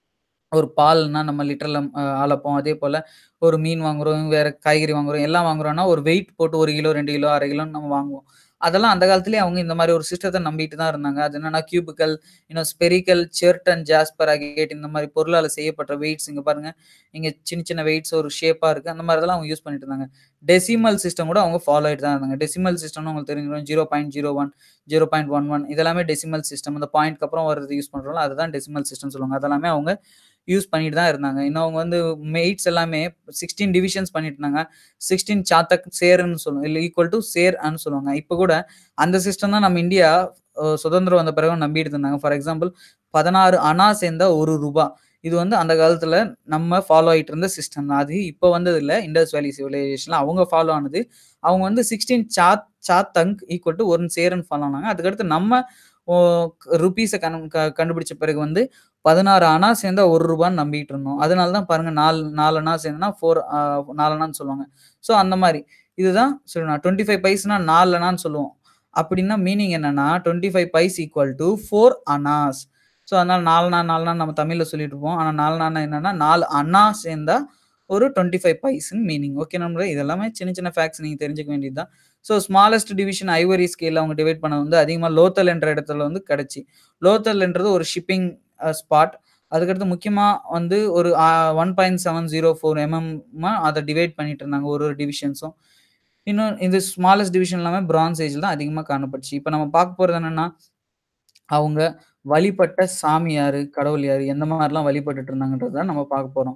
ஒரு பால்னா நம்ம லிட்டர்ல அ அளப்போம். அதேபோல ஒரு மீன் வாங்குறோம், வேற காய்கறி வாங்குறோம், எல்லாம் வாங்குறோம்னா ஒரு வெயிட் போட்டு 1 கிலோ, 2 கிலோ, 1/2 கிலோன்னு நம்ம வாங்குவோம். அதெல்லாம் அந்த காலத்திலேயே அவங்க இந்த மாரி ஒரு சிஸ்டத்த நம்பிட்டு தான் இருந்தாங்க. அது என்னன்னா கியூபிக்கல், இன்னும் spherical, chert and jasper agate இந்த மாரி பொருளால செய்யப்பட்ட வெயிட்ஸ் இங்க பாருங்க. இங்க சின்ன சின்ன வெயிட்ஸ் ஒரு ஷேப்பா இருக்கு. அந்த மாரி இதெல்லாம் அவங்க யூஸ் பண்ணிட்டு இருந்தாங்க. டெசிமல் சிஸ்டம் கூட அவங்க ஃபாலோ ஆயிட்டு தான் இருந்தாங்க. டெசிமல் சிஸ்டம்னா உங்களுக்கு தெரிஞ்சிரும். 0.01, 0.11 இதெல்லாமே டெசிமல் சிஸ்டம். அந்த பாயிண்ட்க்கு அப்புறம் வர்றது யூஸ் பண்றோம்ல, அதுதான் டெசிமல் சிஸ்டம்னு சொல்லுவாங்க. அதெல்லாமே அவங்க யூஸ் பண்ணிட்டு தான் இருந்தாங்க. இன்னும் அவங்க வந்து வெயிட்ஸ் எல்லாமே 16 டிவிஷன்ஸ் பண்ணிட்டு இருந்தாங்க. 16 சாத்தக் சேர்ன்னு சொல்லுவோம். இல்ல ஈக்குவல் டூ சேர் அன்னு சொல்லுவாங்க. இப்ப கூட அந்த சிஸ்டம் தான் நம்ம இந்தியா அ சுதந்திரம் வந்த பிறகும் நம்பிட்டு இருந்தாங்க. ஃபார் எக்ஸாம்பிள் 16 அணா சேர்ந்தா ரூ. 1 இது வந்து அந்த காலத்துல நம்ம ஃபாலோ ஆயிட்டு இருந்த சிஸ்டம் தான். அது இப்ப வந்தது இல்ல. இண்டஸ் வேலி சிவிலைசேஷன்ல அவங்க ஃபாலோ ஆனது. அவங்க வந்து 16 சாத் சாத்தங்க் ஈக்குவல் டூ 1 சேர்ன்னு ஃபாலோ ஆனாங்க. அதுக்கடுத்து நம்ம ஓ ரூப்பீஸ கண் க கண்டுபிடிச்ச பிறகு வந்து 16 அணா சேர்ந்தா ரூ. 1ன்னு நம்பிட்டு இருந்தோம். அதனால தான் பாருங்க 4 4 அணா சேர்ந்தா 4 அ 4 அணான்னு சொல்லுவாங்க. ஸோ அந்த மாரி. இதுதான் சொல்லணும். 25 பைஸ்னா 4 அணான்னு சொல்லுவோம். அப்படின்னா மீனிங் என்னன்னா 25 paise equal to 4 annas. So அதனால 4 அணா 4 அணான்னு நம்ம தமிழ்ல சொல்லிட்டு இருப்போம். ஆனா 4 அணான்னா என்னன்னா 4 அணா சேர்ந்தா ஒரு 25 பைஸ்ன்னு மீனிங். ஓகே நண்பர்களே. இது எல்லாமே சின்ன சின்ன ஃபேக்ட்ஸ் நீங்க தெரிஞ்சுக்க வேண்டியது தான். ஸோ ஸ்மாலஸ்ட் டிவிஷன் ஐவரி ஸ்கேல்ல அவங்க டிவைட் பண்ணது வந்து அதிகமா லோத்தல் என்ற இடத்துல வந்து கிடைச்சு. லோத்தல்ன்றது ஒரு ஷிப்பிங் அ ஸ்பாட். அதுக்கடுத்து முக்கியமா வந்து ஒரு அ 1.704 எம்எம்மா அத டிவைட் பண்ணிட்டு இருந்தாங்க ஒரு ஒரு டிவிஷன்ஸும். இன்னும் இந்த ஸ்மாலஸ்ட் டிவிஷன் எல்லாமே பிரான்ஸ் ஏஜ்ல தான் அதிகமா காணப்பட்டுச்சு. இப்ப நம்ம பார்க்க போறது என்னன்னா, அவங்க வழிபட்ட சாமி யாரு? கடவுள் யாரு? எந்த மாரிலாம் வழிபட்டுட்டு இருந்தாங்கன்றத நம்ம பார்க்க போறோம்.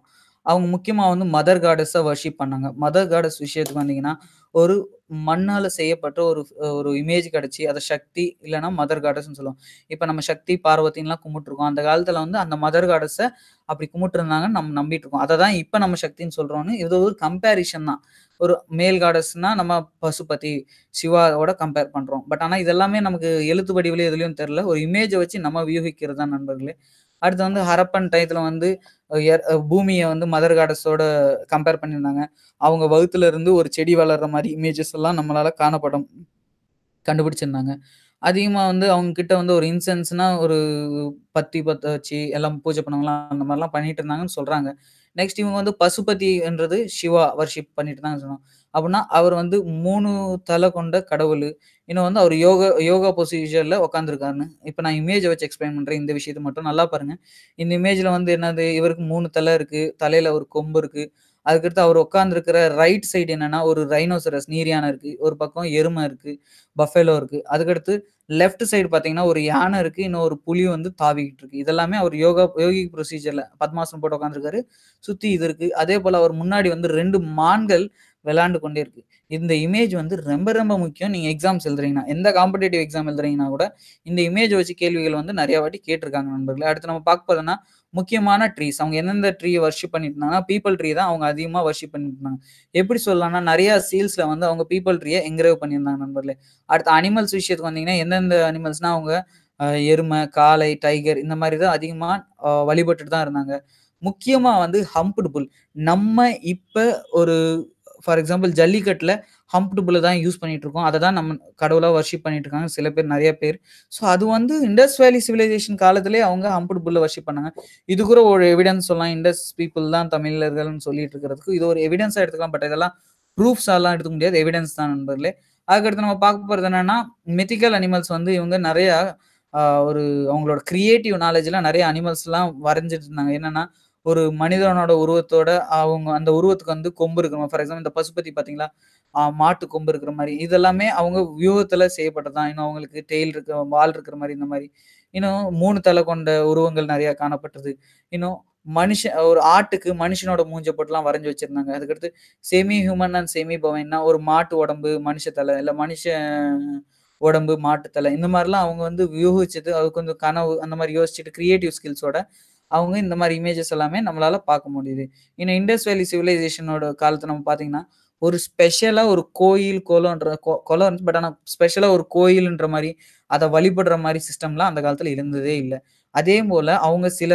அவங்க முக்கியமா வந்து மதர் காடஸ வொர்ஷிப் பண்ணாங்க. மதர் காடஸ் விஷயத்துக்கு வந்தீங்கன்னா, ஒரு மண்ணால செய்யப்பட்ட ஒரு ஒரு இமேஜ் கிடைச்சு, அத சக்தி இல்லன்னா மதர் காடஸ்ன்னு சொல்லுவோம். இப்ப நம்ம சக்தி, பார்வதின்லாம் கும்பிட்டுருக்கோம். அந்த காலத்துல வந்து அந்த மதர் காடஸ அப்படி கும்பிட்டுருந்தாங்கன்னு நம்ம நம்பிட்டு இருக்கோம். அத தான் இப்ப நம்ம சக்தின்னு சொல்றோம்ன்னு இது ஒரு கம்பேரிசன் தான். ஒரு மேல் காடஸ்னா நம்ம பசுபதி, சிவாவோட கம்பேர் பண்றோம். பட் ஆனா இது எல்லாமே நமக்கு எழுத்து வடிவிலயும் எதுலயும் தெரியல. ஒரு இமேஜ வச்சு நம்ம யூகிக்கிறது தான் நண்பர்களே. அடுத்து வந்து ஹரப்பன் டயத்துல வந்து எர் பூமிய வந்து மதர் காடஸோட கம்பேர் பண்ணியிருந்தாங்க. அவங்க வயித்துல இருந்து ஒரு செடி வளர்ற மாரி இமேஜஸ் எல்லாம் நம்மளால காணப்படும். கண்டுபிடிச்சிருந்தாங்க. அதிகமா வந்து அவங்க கிட்ட வந்து ஒரு இன்சென்ஸ்னா ஒரு பத்தி பத்த வச்சு எல்லாம் பூஜை பண்ணுவாங்களாம். அந்த மாரிலாம் பண்ணிட்டு இருந்தாங்கன்னு சொல்றாங்க. நெக்ஸ்ட் இவங்க வந்து பசுபதின்றது சிவா வொர்ஷிப் பண்ணிட்டு இருந்தாங்கன்னு சொன்னோம். அப்படின்னா அவர் வந்து 3 தல கொண்ட கடவுளு. இன்னும் வந்து அவர் யோகா யோகா பொசிஷன்ல உட்கார்ந்திருக்காருன்னு. இப்ப நான் இமேஜ வச்சு எக்ஸ்பிளைன் பண்றேன். இந்த விஷயத்த மட்டும் நல்லா பாருங்க. இந்த இமேஜ்ல வந்து என்னது இவருக்கு 3 தல இருக்கு. தலையில ஒரு கொம்பு இருக்கு. அதுக்கடுத்து அவர் உட்கார்ந்திருக்கிற ரைட் சைடு என்னன்னா, ஒரு ரைனோசரஸ் நீர் யானை இருக்கு. ஒரு பக்கம் எருமை இருக்கு. பஃபேலோ இருக்கு. அதுக்கடுத்து லெஃப்ட் சைடு பார்த்தீங்கன்னா, ஒரு யானை இருக்கு. இன்னும் ஒரு புலி வந்து தாவிக்கிட்டு இருக்கு. இதெல்லாமே அவர் யோகா யோகிக் ப்ரொசீஜர்ல பத்மாசனம் போட்டு உட்கார்ந்திருக்காரு. சுத்தி இது இருக்கு. அதேபோல அவர் முன்னாடி வந்து 2 மான்கள் விளையாண்டு கொண்டே இருக்கு. இந்த இமேஜ் வந்து ரொம்ப ரொம்ப முக்கியம். நீங்க எக்ஸாம்ஸ் எழுதுறீங்கன்னா, எந்த காம்படிட்டிவ் எக்ஸாம் எழுதுறீங்கன்னா கூட, இந்த இமேஜ வச்சு கேள்விகள் வந்து நெறைய வாட்டி கேட்டுருக்காங்க நண்பர்களே. அடுத்து நம்ம பார்க்க போறதுன்னா, முக்கியமான ட்ரீஸ். அவங்க எந்தெந்த ட்ரீய வொர்ஷிப் பண்ணிட்டு இருந்தாங்கன்னா, பீப்பிள் ட்ரீ தான் அவங்க அதிகமா வொர்ஷிப் பண்ணிட்டு இருந்தாங்க. எப்படி சொல்லலாம்னா, நெறைய சீல்ஸ்ல வந்து அவங்க பீப்பிள் ட்ரீய என்கிரேவ் பண்ணியிருந்தாங்க நண்பர்களே. அடுத்து அனிமல்ஸ் விஷயத்துக்கு வந்தீங்கன்னா, எந்தெந்த அனிமல்ஸ்னா அவங்க அ எருமை, காளை, டைகர் இந்த மாரி தான் அதிகமா அ வழிபட்டுட்டு தான் இருந்தாங்க. முக்கியமா வந்து ஹம்ப்டு புல். நம்ம இப்ப ஒரு ஃபார் எக்ஸாம்பிள் ஜல்லிக்கட்டுல ஹம்ப்டு புல்ல தான் யூஸ் பண்ணிட்டு இருக்கோம். அத தான் நம்ம கடவுளா வொர்ஷிப் பண்ணிட்டு இருக்காங்க சில பேர், நெறைய பேர். ஸோ அது வந்து இண்டஸ் வேலி சிவிலைசேஷன் காலத்திலேயே அவங்க ஹம்ப்டு புல்ல வொர்ஷிப் பண்ணாங்க. இது கூட ஒரு எவிடன்ஸ் சொல்லலாம். இண்டஸ் பீப்பிள் தான் தமிழர்கள்னு சொல்லிட்டு இருக்கிறதுக்கு இது ஒரு எவிடன்ஸா எடுத்துக்கலாம். பட் இதெல்லாம் ப்ரூஃப்ஸாலாம் எடுத்துக்க முடியாது. எவிடன்ஸ் தான் நண்பர்களே. அதுக்கடுத்து நம்ம பார்க்க போறது என்னன்னா, மித்திக்கல் அனிமல்ஸ் வந்து இவங்க நெறைய அ ஒரு அவங்களோட கிரியேட்டிவ் நாலேட்ஜ்ல நெறைய அனிமல்ஸ்லாம் வரைஞ்சுட்டு இருந்தாங்க. என்னன்னா, ஒரு மனிதனோட உருவத்தோட அவங்க அந்த உருவத்துக்கு வந்து கொம்பு இருக்கிற மாரி ஃபார் எக்ஸாம்பிள் இந்த பசுபதி பார்த்தீங்களா? அ மாட்டு கொம்பு இருக்கிற மாரி. இதெல்லாமே அவங்க வியூகத்துல செய்யப்பட்டது தான். இன்னும் அவங்களுக்கு டெயில் இருக்கு, வால் இருக்கிற மாரி இந்த மாரி. இன்னும் 3 தல கொண்ட உருவங்கள் நெறைய காணப்பட்டது. இன்னும் மனுஷன் ஒரு ஆட்டுக்கு மனுஷனோட மூஞ்ச போட்டுலாம் வரைஞ்சு வச்சிருந்தாங்க. அதுக்கடுத்து செமி ஹியூமன் அண்ட் செமி பொவைன்னா ஒரு மாட்டு உடம்பு, மனுஷ தல. இல்ல மனுஷன் உடம்பு, மாட்டு தல. இந்த மாரிலாம் அவங்க வந்து யூகிச்சது, அது கொஞ்சம் கனவு அந்த மாரி யோசிச்சுட்டு கிரியேட்டிவ் ஸ்கில்ஸோட அவங்க இந்த மாரி இமேஜஸ் எல்லாமே நம்மளால பார்க்க முடியுது. இன்னும் இண்டஸ் வேலி சிவிலைசேஷனோட காலத்துல நம்ம பார்த்தீங்கன்னா, ஒரு ஸ்பெஷலா ஒரு கோயில், குளம்ன்ற கொ குளம் இருந்துச்சு. பட் ஆனா ஸ்பெஷலா ஒரு கோயில்ன்ற மாரி, அத வழிபடுற மாரி சிஸ்டம்லாம் அந்த காலத்துல இருந்ததே இல்ல. அதேபோல அவங்க சில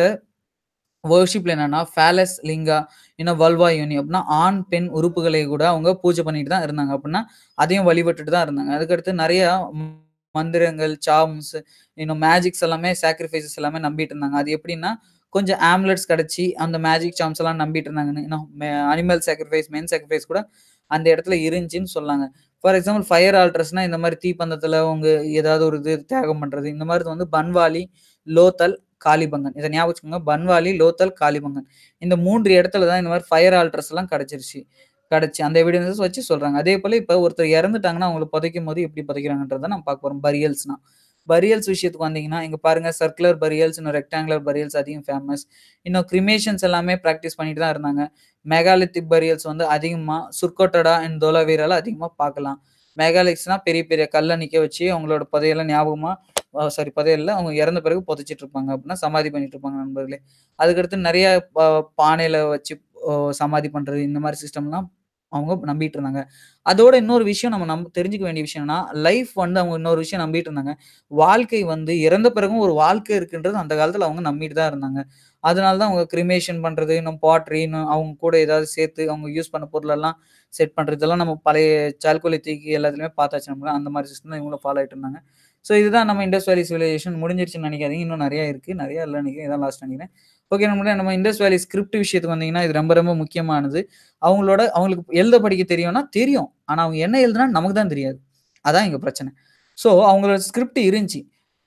வொர்ஷிப்ல என்னன்னா, ஃபேலஸ் லிங்கா, இன்னும் வல்வா யோனி அப்டின்னா ஆண், பெண் உறுப்புகளை கூட அவங்க பூஜை பண்ணிட்டு தான் இருந்தாங்க. அப்டின்னா, அதையும் வழிபட்டுட்டு தான் இருந்தாங்க. அதுக்கடுத்து நெறைய மந்திரங்கள், சார்ம்ஸ், இன்னும் மேஜிக்ஸ் எல்லாமே சாக்ரிஃபைஸஸ் எல்லாமே நம்பிட்டு இருந்தாங்க. அது எப்படின்னா, கொஞ்சம் ஆம்லெட்ஸ் கிடைச்சு, அந்த மேஜிக் சார்ம்ஸ் எல்லாம் நம்பிட்டு இருந்தாங்கன்னு. இன்னும் மெ அனிமல் சாக்ரிஃபைஸ், மென் சாக்ரிஃபைஸ் கூட அந்த இடத்துல இருந்துச்சுன்னு சொன்னாங்க. ஃபார் எக்ஸாம்பிள் ஃபயர் ஆல்டர்ஸ்னா இந்த மாரி தீப்பந்தத்துல அவங்க ஏதாவது ஒரு இது தியாகம் பண்றது. இந்த மாரி வந்து பன்வாலி, லோத்தல், காளிபங்கன். இத ஞாபகம் வச்சுக்கோங்க. பன்வாலி, லோத்தல், காளிபங்கன். இந்த 3 இடத்துல தான் இந்த மாரி ஃபயர் ஆல்டர்ஸ் எல்லாம் கிடைச்சிருச்சு. கிடைச்சு அந்த எவிடன்ஸஸ் வச்சு சொல்றாங்க. அதேபோல இப்ப ஒருத்தர் இறந்துட்டாங்கன்னா, அவங்கள புதைக்கும்போது எப்படி புதைக்கிறாங்கன்றத நம்ம பார்க்க போறோம். பரியல்ஸ்னா. பரியல்ஸ் விஷயத்துக்கு வந்தீங்கன்னா, இங்க பாருங்க சர்க்குலர் பரியல்ஸ், இன்னும் ரெக்டாங்குலர் பரியல்ஸ் அதிகம் ஃபேமஸ். இன்னும் கிரிமேஷன்ஸ் எல்லாமே பிராக்டிஸ் பண்ணிட்டு தான் இருந்தாங்க. மெகாலித்திக் பரியல்ஸ் வந்து அதிகமா சுர்கோட்டடா அண்ட் தோலாவீரால அதிகமா பார்க்கலாம். மெகாலித்ஸ்னா பெரிய பெரிய கல்ல நிக்க வச்சு அவங்களோட புதையல ஞாபகமா அ சாரி புதையல்ல அவங்க இறந்த பிறகு புதைச்சிட்டு இருப்பாங்க. அப்டின்னா சமாதி பண்ணிட்டு இருப்பாங்க நண்பர்களே. அதுக்கடுத்து நெறைய ப பானையில வச்சு ஒ சமாதி பண்றது. இந்த மாரி சிஸ்டம்லாம் அவங்க நம்பிட்டு இருந்தாங்க. அதோட இன்னொரு விஷயம் நம்ம நம் தெரிஞ்சுக்க வேண்டிய விஷயம் என்னன்னா, லைஃப் வந்து அவங்க இன்னொரு விஷயம் நம்பிட்டு இருந்தாங்க. வாழ்க்கை வந்து இறந்த பிறகும் ஒரு வாழ்க்கை இருக்குன்றது அந்த காலத்துல அவங்க நம்பிட்டு தான் இருந்தாங்க. அதனால தான் அவங்க கிரிமேஷன் பண்றது, இன்னும் பாட்ரி, இன்னும் அவங்க கூட ஏதாவது சேர்த்து அவங்க யூஸ் பண்ண பொருளெல்லாம் செட் பண்றது. இதெல்லாம் நம்ம பழைய சால்கோலித்திக் எல்லாத்துலயுமே பார்த்தாச்சு நம்ம. அந்த மாரி சிஸ்டம் தான் இவங்களும் ஃபாலோ ஆயிட்டு இருந்தாங்க. ஸோ இதுதான் நம்ம இண்டஸ் வேலி சிவிலைசேஷன் முடிஞ்சிருச்சுன்னு நெனைக்காதீங்க. இன்னும் நெறைய இருக்கு. நெறைய இல்ல நெனைக்கிறேன். இதான் லாஸ்ட் நெனைக்கிறேன். ஓகே நண்பர்களே நம்ம இண்டஸ் வேலி ஸ்கிரிப்ட் விஷயத்துக்கு வந்தீங்கன்னா, இது ரொம்ப ரொம்ப முக்கியமானது. அவங்களோட அவங்களுக்கு எழுத படிக்க தெரியும்னா தெரியும். ஆனா அவங்க என்ன எழுதுனான்னு நமக்கு தான் தெரியாது. அதான் இங்க பிரச்சனை. ஸோ அவங்களோட ஸ்கிரிப்ட் இருந்துச்சு.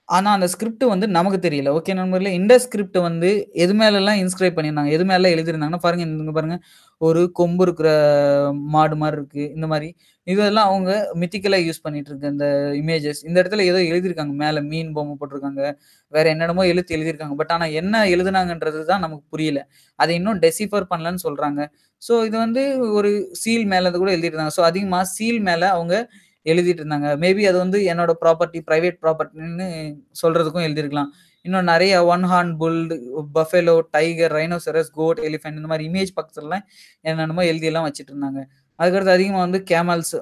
ஆனா, அந்த ஸ்கிரிப்ட் வந்து நமக்கு தெரியல. ஓகே நண்பர்களே. இந்த ஸ்கிரிப்ட் வந்து எது மேலலாம் இன்ஸ்கிரைப் பண்ணியிருந்தாங்க, எது மேலலாம் எழுதியிருந்தாங்கன்னா, பாருங்க இங்க பாருங்க. ஒரு கொம்பு இருக்கிற மாடு மாரி இருக்கு. இந்த மாரி. இதெல்லாம் அவங்க மித்திக்கலா யூஸ் பண்ணிட்டு இருக்க இந்த இமேஜஸ். இந்த இடத்துல ஏதோ எழுதியிருக்காங்க. மேல மீன் பொம்மை போட்டிருக்காங்க. வேற என்னென்னமோ எழுத்து எழுதியிருக்காங்க. பட் ஆனா என்ன எழுதுனாங்கன்றது தான் நமக்கு புரியல. அத இன்னும் டெசிஃபர் பண்ணலன்னு சொல்றாங்க. ஸோ இது வந்து ஒரு சீல் மேல கூட எழுதியிருந்தாங்க. ஸோ அதிகமா சீல் மேல அவங்க எழுதிட்டு இருந்தாங்க. மேபி அது வந்து என்னோட ப்ராப்பர்ட்டி, பிரைவேட் ப்ராப்பர்ட்டின்னு சொல்றதுக்கும் எழுதியிருக்கலாம். இன்னும் நெறைய one horn bull, buffalo, tiger, rhinoceros, goat, elephant இந்த மாரி இமேஜ் பக்கத்துலலாம் என்னென்னமோ எழுதியெல்லாம் வச்சுட்டு இருந்தாங்க. அதுக்கடுத்து அதிகமா வந்து கேமல்ஸ்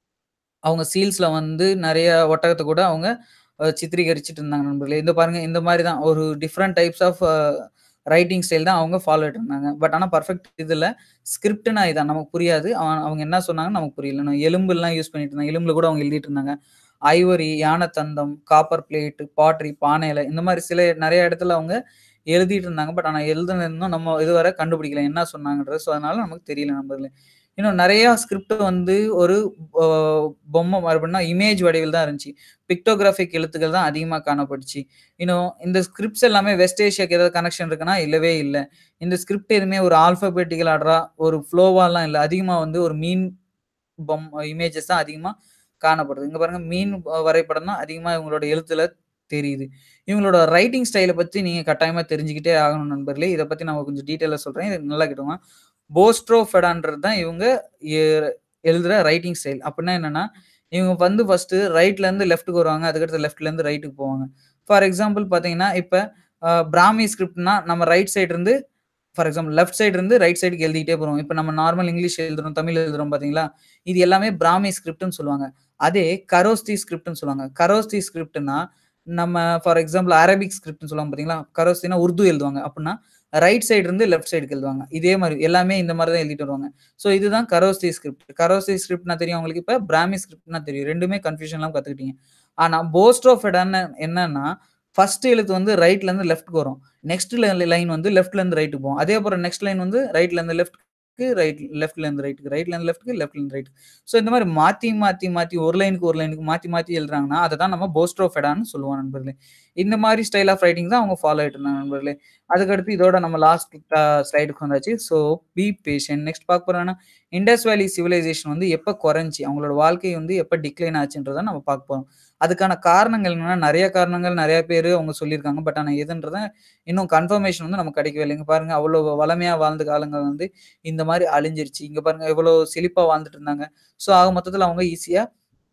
அவங்க சீல்ஸ்ல வந்து நெறைய ஒட்டகத்த கூட அவங்க அ சித்திரீகரிச்சுட்டு இருந்தாங்க நண்பர்களே. இந்த பாருங்க இந்த மாரி தான் ஒரு different types of uh writing style தான் அவங்க ஃபாலோட்டு இருந்தாங்க. பட் ஆனா பெர்ஃபெக்ட் இதுல ஸ்கிரிப்ட்னா இதான் நமக்கு புரியாது. அ அவங்க என்ன சொன்னாங்கன்னு நமக்கு புரியல. எலும்புலாம் யூஸ் பண்ணிட்டு இருந்தாங்க. எலும்புல கூட அவங்க எழுதிட்டு இருந்தாங்க. ஐவரி, யானை தந்தம், காப்பர் பிளேட், பாட்ரி, பானை இலை இந்த மாரி சில நெறைய இடத்துல அவங்க எழுதிட்டு இருந்தாங்க. பட் ஆனா எழுதுனது இன்னும் நம்ம இதுவரை கண்டுபிடிக்கல. என்ன சொன்னாங்கன்றது. ஸோ அதனால நமக்கு தெரியல நண்பர்களே. இன்னும் நெறைய ஸ்கிரிப்ட் வந்து ஒரு அ பொம்மை மரபுன்னா இமேஜ் வடிவில் தான் இருந்துச்சு. பிக்டோகிராபிக் எழுத்துக்கள் தான் அதிகமா காணப்பட்டுச்சு. இன்னும் இந்த ஸ்கிரிப்ட்ஸ் எல்லாமே வெஸ்ட் ஏசியாக்கு ஏதாவது கனெக்ஷன் இருக்குன்னா, இல்லவே இல்ல. இந்த ஸ்கிரிப்ட் எதுவுமே ஒரு ஆல்பாபெட்டிக்கல் ஆர்டரா ஒரு ஃப்ளோவாலாம் இல்ல. அதிகமா வந்து ஒரு மீன் பொம் இமேஜஸ் தான் அதிகமா காணப்படுது. இங்க பாருங்க மீன் வரைபடம் தான் அதிகமா இவங்களோட எழுத்துல தெரியுது. இவங்களோட ரைட்டிங் ஸ்டைல பத்தி நீங்க கட்டாயமா தெரிஞ்சுக்கிட்டே ஆகணும் நண்பர்களே. இத பத்தி நான் கொஞ்சம் டீட்டெயிலா சொல்றேன். இத நல்லா கேட்டுக்கோங்க. போஸ்ட்ரோஃபெடான்றது தான் இவங்க எ எழுதுற ரைட்டிங் ஸ்டைல். அப்டின்னா என்னன்னா, இவங்க வந்து ஃபர்ஸ்ட்டு ரைட்லருந்து லெஃப்ட்க்கு வருவாங்க. அதுக்கடுத்து லெஃப்ட்லருந்து ரைட்க்கு போவாங்க. ஃபார் எக்ஸாம்பிள் பார்த்தீங்கன்னா, இப்ப அ பிராமி ஸ்கிரிப்ட்னா நம்ம ரைட் சைடு இருந்து ஃபார் எக்ஸாம்பிள் லெஃப்ட் சைடு இருந்து ரைட் சைடுக்கு எழுதிட்டே போறோம். இப்ப நம்ம நார்மல் இங்கிலீஷ் எழுதுறோம், தமிழ் எழுதுறோம் பார்த்தீங்களா? இது எல்லாமே பிராமி ஸ்கிரிப்ட்ன்னு சொல்லுவாங்க. அதே கரோஸ்தி ஸ்கிரிப்ட்ன்னு சொல்லுவாங்க. கரோஸ்தி ஸ்கிரிப்ட்னா நம்ம ஃபார் எக்ஸாம்பிள் அரபிக் ஸ்கிரிப்ட்ன்னு சொல்லுவாங்க பார்த்தீங்களா? கரோஸ்தினா உருது எழுதுவாங்க. அப்டின்னா ரைட் சைடு இருந்து லெஃப்ட் சைடுக்கு எழுதுவாங்க. இதே மாரி எல்லாமே இந்த மாரி தான் எழுதிட்டு வருவாங்க. ஸோ இதுதான் கரோஸ்தி ஸ்கிரிப்ட். கரோஸ்தி ஸ்கிரிப்ட்னா தெரியும் உங்களுக்கு. இப்ப பிராமி ஸ்கிரிப்ட்னா தெரியும். 2மே கன்ஃப்யூஷன் இல்லாம கத்துக்கிட்டீங்க. ஆனா போஸ்ட்ரோஃபெடான்னு என்னன்னா, ஃபர்ஸ்ட் எழுத்து வந்து ரைட்லருந்து லெஃப்ட்க்கு வரும். நெக்ஸ்ட் ல லைன் வந்து லெஃப்ட்லருந்து ரைட்க்கு போகும். அதே அப்புறம் நெக்ஸ்ட் லைன் வந்து ரைட்லருந்து லெஃப்ட்க்கு, ரைட் லெஃப்ட்லருந்து ரைட்க்கு, ரைட்லருந்து லெஃப்ட்க்கு, லெஃப்ட்லருந்து ரைட்க்கு. ஸோ இந்த மாரி மாத்தி, மாத்தி, மாத்தி ஒரு லைனுக்கு ஒரு லைனுக்கு மாத்தி, மாத்தி எழுதுறாங்கன்னா, அத தான் நம்ம போஸ்ட்ரோஃபெடான்னு சொல்லுவோம் நண்பர்களே. இந்த மாரி ஸ்டைல் ஆஃப் ரைட்டிங் தான் அவங்க ஃபாலோ ஆயிட்டு இருந்தாங்க நண்பர்களே. அதுக்கடுத்து இதோட நம்ம லாஸ்ட் அ ஸ்லைடுக்கு வந்தாச்சு. So B patient. நெக்ஸ்ட் பார்க்க போறோம்னா, இண்டஸ் வேலி சிவிலைசேஷன் வந்து எப்ப குறைஞ்சுச்சு? அவங்களோட வாழ்க்கை வந்து எப்ப டிக்ளைன் ஆச்சுன்றத நம்ம பார்க்க போறோம். அதுக்கான காரணங்கள் என்னன்னா, நெறைய காரணங்கள் நெறைய பேரு அவங்க சொல்லியிருக்காங்க. பட் ஆனா எதுன்றத இன்னும் கன்ஃபர்மேஷன் வந்து நமக்கு கிடைக்கவே இல்ல. இங்க பாருங்க அவ்வளோ வளமையா வாழ்ந்த காலங்கள் வந்து இந்த மாரி அழிஞ்சிருச்சு. இங்க பாருங்க எவ்வளோ செழிப்பா வாழ்ந்துட்டு இருந்தாங்க. ஸோ ஆக மொத்தத்துல அவங்க ஈஸியா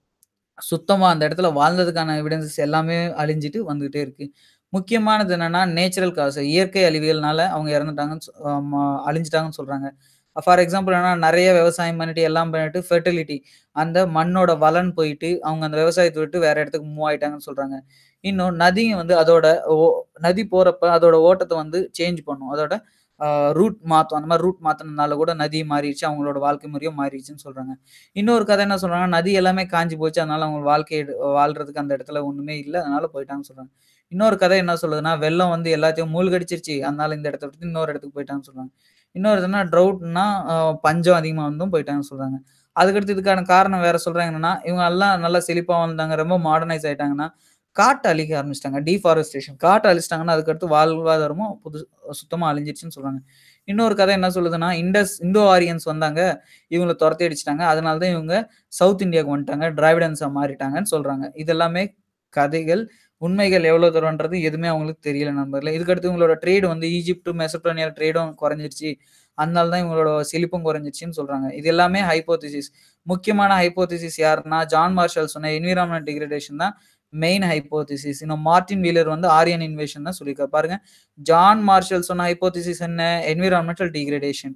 சுத்தமா அந்த இடத்துல வாழ்ந்ததுக்கான எவிடன்ஸஸ் எல்லாமே அழிஞ்சுட்டு வந்துகிட்டே இருக்கு. முக்கியமானது என்னன்னா, நேச்சுரல் காஸ் இயற்கை அழிவுகள்னால அவங்க இறந்துட்டாங்கன்னு சொ ஆமா அழிஞ்சுட்டாங்கன்னு சொல்றாங்க. ஃபார் எக்ஸாம்பிள் என்னன்னா, நெறைய விவசாயம் பண்ணிட்டு, எல்லாம் பண்ணிட்டு ஃபெர்டிலிட்டி அந்த மண்ணோட வளன் போயிட்டு, அவங்க அந்த விவசாயத்த விட்டு வேற இடத்துக்கு மூவ் ஆயிட்டாங்கன்னு சொல்றாங்க. இன்னும் நதியும் வந்து அதோட ஓ நதி போறப்ப அதோட ஓட்டத்த வந்து சேஞ்ச் பண்ணும். அதோட அ ரூட் மாத்தும். அந்த மாரி ரூட் மாத்துனதுனால கூட நதி மாறிருச்சு. அவங்களோட வாழ்க்கை முறையும் மாறிருச்சுன்னு சொல்றாங்க. இன்னொரு கதை என்ன சொல்றாங்கன்னா, நதி எல்லாமே காஞ்சு போச்சு. அதனால அவங்க வாழ்க்கை வாழ்றதுக்கு அந்த இடத்துல ஒண்ணுமே இல்ல. அதனால போயிட்டாங்கன்னு சொல்றாங்க. இன்னொரு கதை என்ன சொல்லுதுன்னா, வெள்ளம் வந்து எல்லாத்தையும் மூழ்கடிச்சிருச்சு. அதனால இந்த இடத்த விட்டு இன்னொரு இடத்துக்கு போயிட்டாங்கன்னு சொல்றாங்க. இன்னொரு இதுன்னா ட்ரவுட்னா அ பஞ்சம் அதிகமா வந்தும் போயிட்டாங்கன்னு சொல்றாங்க. அதுக்கடுத்து இதுக்கான காரணம் வேற சொல்றாங்க என்னன்னா, இவங்க எல்லாம் நல்லா செழிப்பா வாழ்ந்தாங்க. ரொம்ப மாடர்னைஸ் ஆயிட்டாங்கன்னா, காட்ட அழிக்க ஆரம்பிச்சுட்டாங்க. டிஃபாரஸ்டேஷன் காட்ட அழிச்சுட்டாங்கன்னா, அதுக்கடுத்து வாழ்வாதாரமும் புது சுத்தமா அழிஞ்சிருச்சுன்னு சொல்றாங்க. இன்னொரு கதை என்ன சொல்லுதுன்னா, இண்டஸ் இண்டோ ஆரியன்ஸ் வந்தாங்க. இவங்கள தொரத்தி அடிச்சுட்டாங்க. அதனால தான் இவங்க சவுத் இந்தியாவுக்கு வந்துட்டாங்க. டிராவிடன்ஸா மாறிட்டாங்கன்னு சொல்றாங்க. இது எல்லாமே கதைகள். உண்மைகள் எவ்வளோ தூரம்ன்றது எதுவுமே அவங்களுக்கு தெரியல நண்பர்களே. இதுக்கடுத்து இவங்களோட ட்ரேட் வந்து ஈஜிப்ட், மெசப்படோமியா ட்ரேடும் குறைஞ்சிருச்சு. அதனால தான் இவங்களோட செழிப்பும் குறைஞ்சிருச்சுன்னு சொல்றாங்க. இது எல்லாமே ஹைப்போதீசிஸ். முக்கியமான ஹைப்போதீசிஸ் யாருன்னா, ஜான் மார்ஷல் சொன்ன என்விரான்மென்ட் டிகிரேடேஷன் தான் மெயின் ஹைப்போதீசிஸ். இன்னும் மார்ட்டின் வீலர் வந்து ஆரியன் இன்வேஷன் தான் சொல்லியிருக்காரு. பாருங்க, ஜான் மார்ஷல் சொன்ன ஹைப்போதீசிஸ் என்ன? Environmental degradation.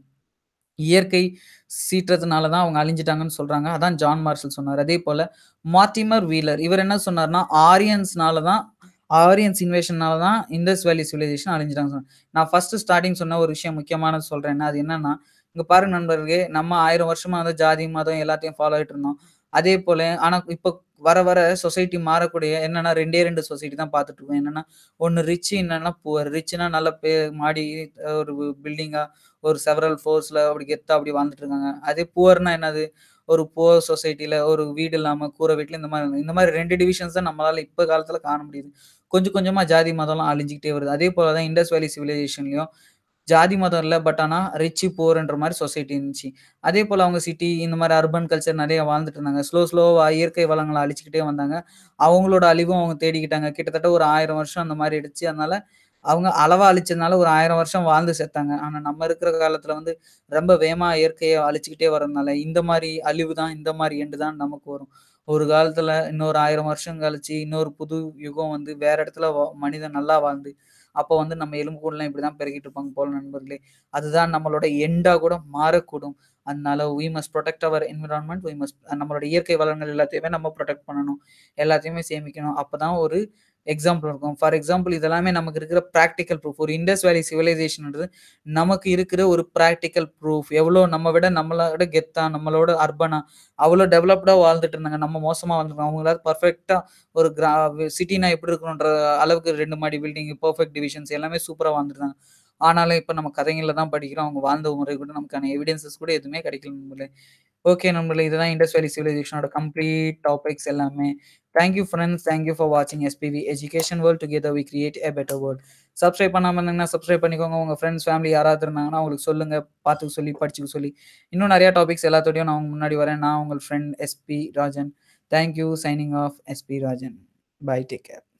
இயற்கை சீற்றத்தினால தான் அவங்க அழிஞ்சுட்டாங்கன்னு சொல்றாங்க. அதான் ஜான் மார்ஷல் சொன்னாரு. அதேபோல மார்ட்டிமர் வீலர் இவர் என்ன சொன்னாருன்னா, ஆரியன்ஸ்னால தான் ஆரியன்ஸ் இன்வேஷன்னால தான் இண்டஸ் வேலி சிவிலைசேஷன் அழிஞ்சுட்டாங்கன்னு சொன்னாங்க. நான் ஃபர்ஸ்ட் ஸ்டார்ட்டிங் சொன்ன ஒரு விஷயம் முக்கியமானது சொல்றேன். அது என்னன்னா, இங்க பாருங்க நண்பர்களே, நம்ம 1000 வருஷமா வந்து ஜாதி, மதம் எல்லாத்தையும் ஃபாலோ ஆயிட்டு இருந்தோம். அதேபோல ஆனா இப்ப வர வர சொசைட்டி மாறக்கூடிய என்னன்னா 2டே 2 சொசைட்டி தான் பார்த்துட்டு இருக்கோம். என்னன்னா, ஒண்ணு ரிச் இன்னொன்னு புவர். ரிச்னா நல்ல பெ மாடி ஒரு பில்டிங்கா ஒரு செவரல் ஃப்ளோர்ஸ்ல அப்படி கெத்தா அப்படி வாழ்ந்துட்டு இருக்காங்க. அதே புவர்னா என்னது? ஒரு புவர் சொசைட்டில ஒரு வீடு இல்லாம, கூரை வீட்ல இந்த மாரி இந்த மாரி 2 டிவிஷன்ஸ் தான் நம்மளால இப்ப காலத்துல காண முடியுது. கொஞ்சம் கொஞ்சமா ஜாதி மதம்லாம் அழிஞ்சுக்கிட்டே வருது. அதே போல தான் இண்டஸ் வேலி சிவிலைசேஷன்லயும் ஜாதி மதம் இல்ல. பட் ஆனா ரிச், புவர்ன்ற மாரி சொசைட்டி இருந்துச்சு. அதே போல அவங்க சிட்டி இந்த மாரி அர்பன் கல்ச்சர் நெறைய வாழ்ந்துட்டு இருந்தாங்க. ஸ்லோ ஸ்லோவா இயற்கை வளங்கள அழிச்சுக்கிட்டே வந்தாங்க. அவங்களோட அழிவும் அவங்க தேடிக்கிட்டாங்க. கிட்டத்தட்ட ஒரு 1000 வருஷம் அந்த மாரி ஆயிடுச்சு. அதனால அவங்க அளவா அழிச்சதுனால ஒரு 1000 வருஷம் வாழ்ந்து செத்தாங்க. ஆனா நம்ம இருக்கிற காலத்துல வந்து ரொம்ப வேகமா இயற்கைய அழிச்சுக்கிட்டே வரதுனால, இந்த மாரி அழிவு தான், இந்த மாரி எண்ட் தான் நமக்கு வரும். ஒரு காலத்துல இன்னொரு 1000 வருஷம் கழிச்சு, இன்னொரு புது யுகம் வந்து வேற இடத்துல வ மனிதன் நல்லா வாழ்ந்து, அப்ப வந்து நம்ம எலும்புக்கூடுலாம் இப்படிதான் பெருகிட்டு இருப்பாங்க போல நண்பர்களே. அதுதான் நம்மளோட எண்டா கூட மாறக்கூடும். அதனால we must protect our environment. We must நம்மளோட இயற்கை வளங்கள் எல்லாத்தையுமே நம்ம புரொடெக்ட் பண்ணணும். எல்லாத்தையுமே சேமிக்கணும். அப்பதான் ஒரு எக்ஸாம்பிள் இருக்கும். ஃபார் எக்ஸாம்பிள் இதெல்லாமே நமக்கு இருக்கிற பிராக்டிகல் ப்ரூஃப். ஒரு இண்டஸ் வேலி சிவிலைசேஷன்ன்றது நமக்கு இருக்கிற ஒரு பிராக்டிகல் ப்ரூஃப். எவ்வளோ நம்ம விட நம்மள விட கெத்தா, நம்மளோட அர்பனா, அவ்வளோ டெவலப்டா வாழ்ந்துட்டு இருந்தாங்க. நம்ம மோசமா வாழ்ந்துருக்கோம். அவங்களாவது பெர்ஃபெக்ட்டா ஒரு கிரா சிட்டினா எப்படி இருக்கணுன்ற அளவுக்கு 2 மாடி பில்டிங், பெர்ஃபெக்ட் டிவிஷன்ஸ் எல்லாமே சூப்பரா வாழ்ந்துருந்தாங்க. ஆனாலும் இப்ப நம்ம கதைகள்ல தான் படிக்கிறோம். அவங்க வாழ்ந்த முறை கூட நமக்கான எவிடன்ஸஸ் கூட எதுவுமே கிடைக்கல நண்பர்களே. ஓகே நண்பர்களே. இதுதான் இண்டஸ் வேலி சிவிலைசேஷனோட கம்ப்ளீட் டாபிக்ஸ் எல்லாமே. Thank you friends. Thank you for வாட்சிங் SPV education world together we create a better world. Subscribe பண்ணாம இருந்தீங்கன்னா சப்ஸ்கிரைப் பண்ணிக்கோங்க. உங்க ஃபிரெண்ட்ஸ், ஃபேமிலி யாராவது இருந்தாங்கன்னா அவங்களுக்கு சொல்லுங்க. பார்த்துக்க சொல்லி, படிச்சுக்க சொல்லி. இன்னும் நெறைய டாபிக்ஸ் எல்லாத்தோடையும் நான் உங்க முன்னாடி வரேன். நான் உங்கள் friend SP Rajan. Thank you. Signing off SP Rajan. Bye. Take care.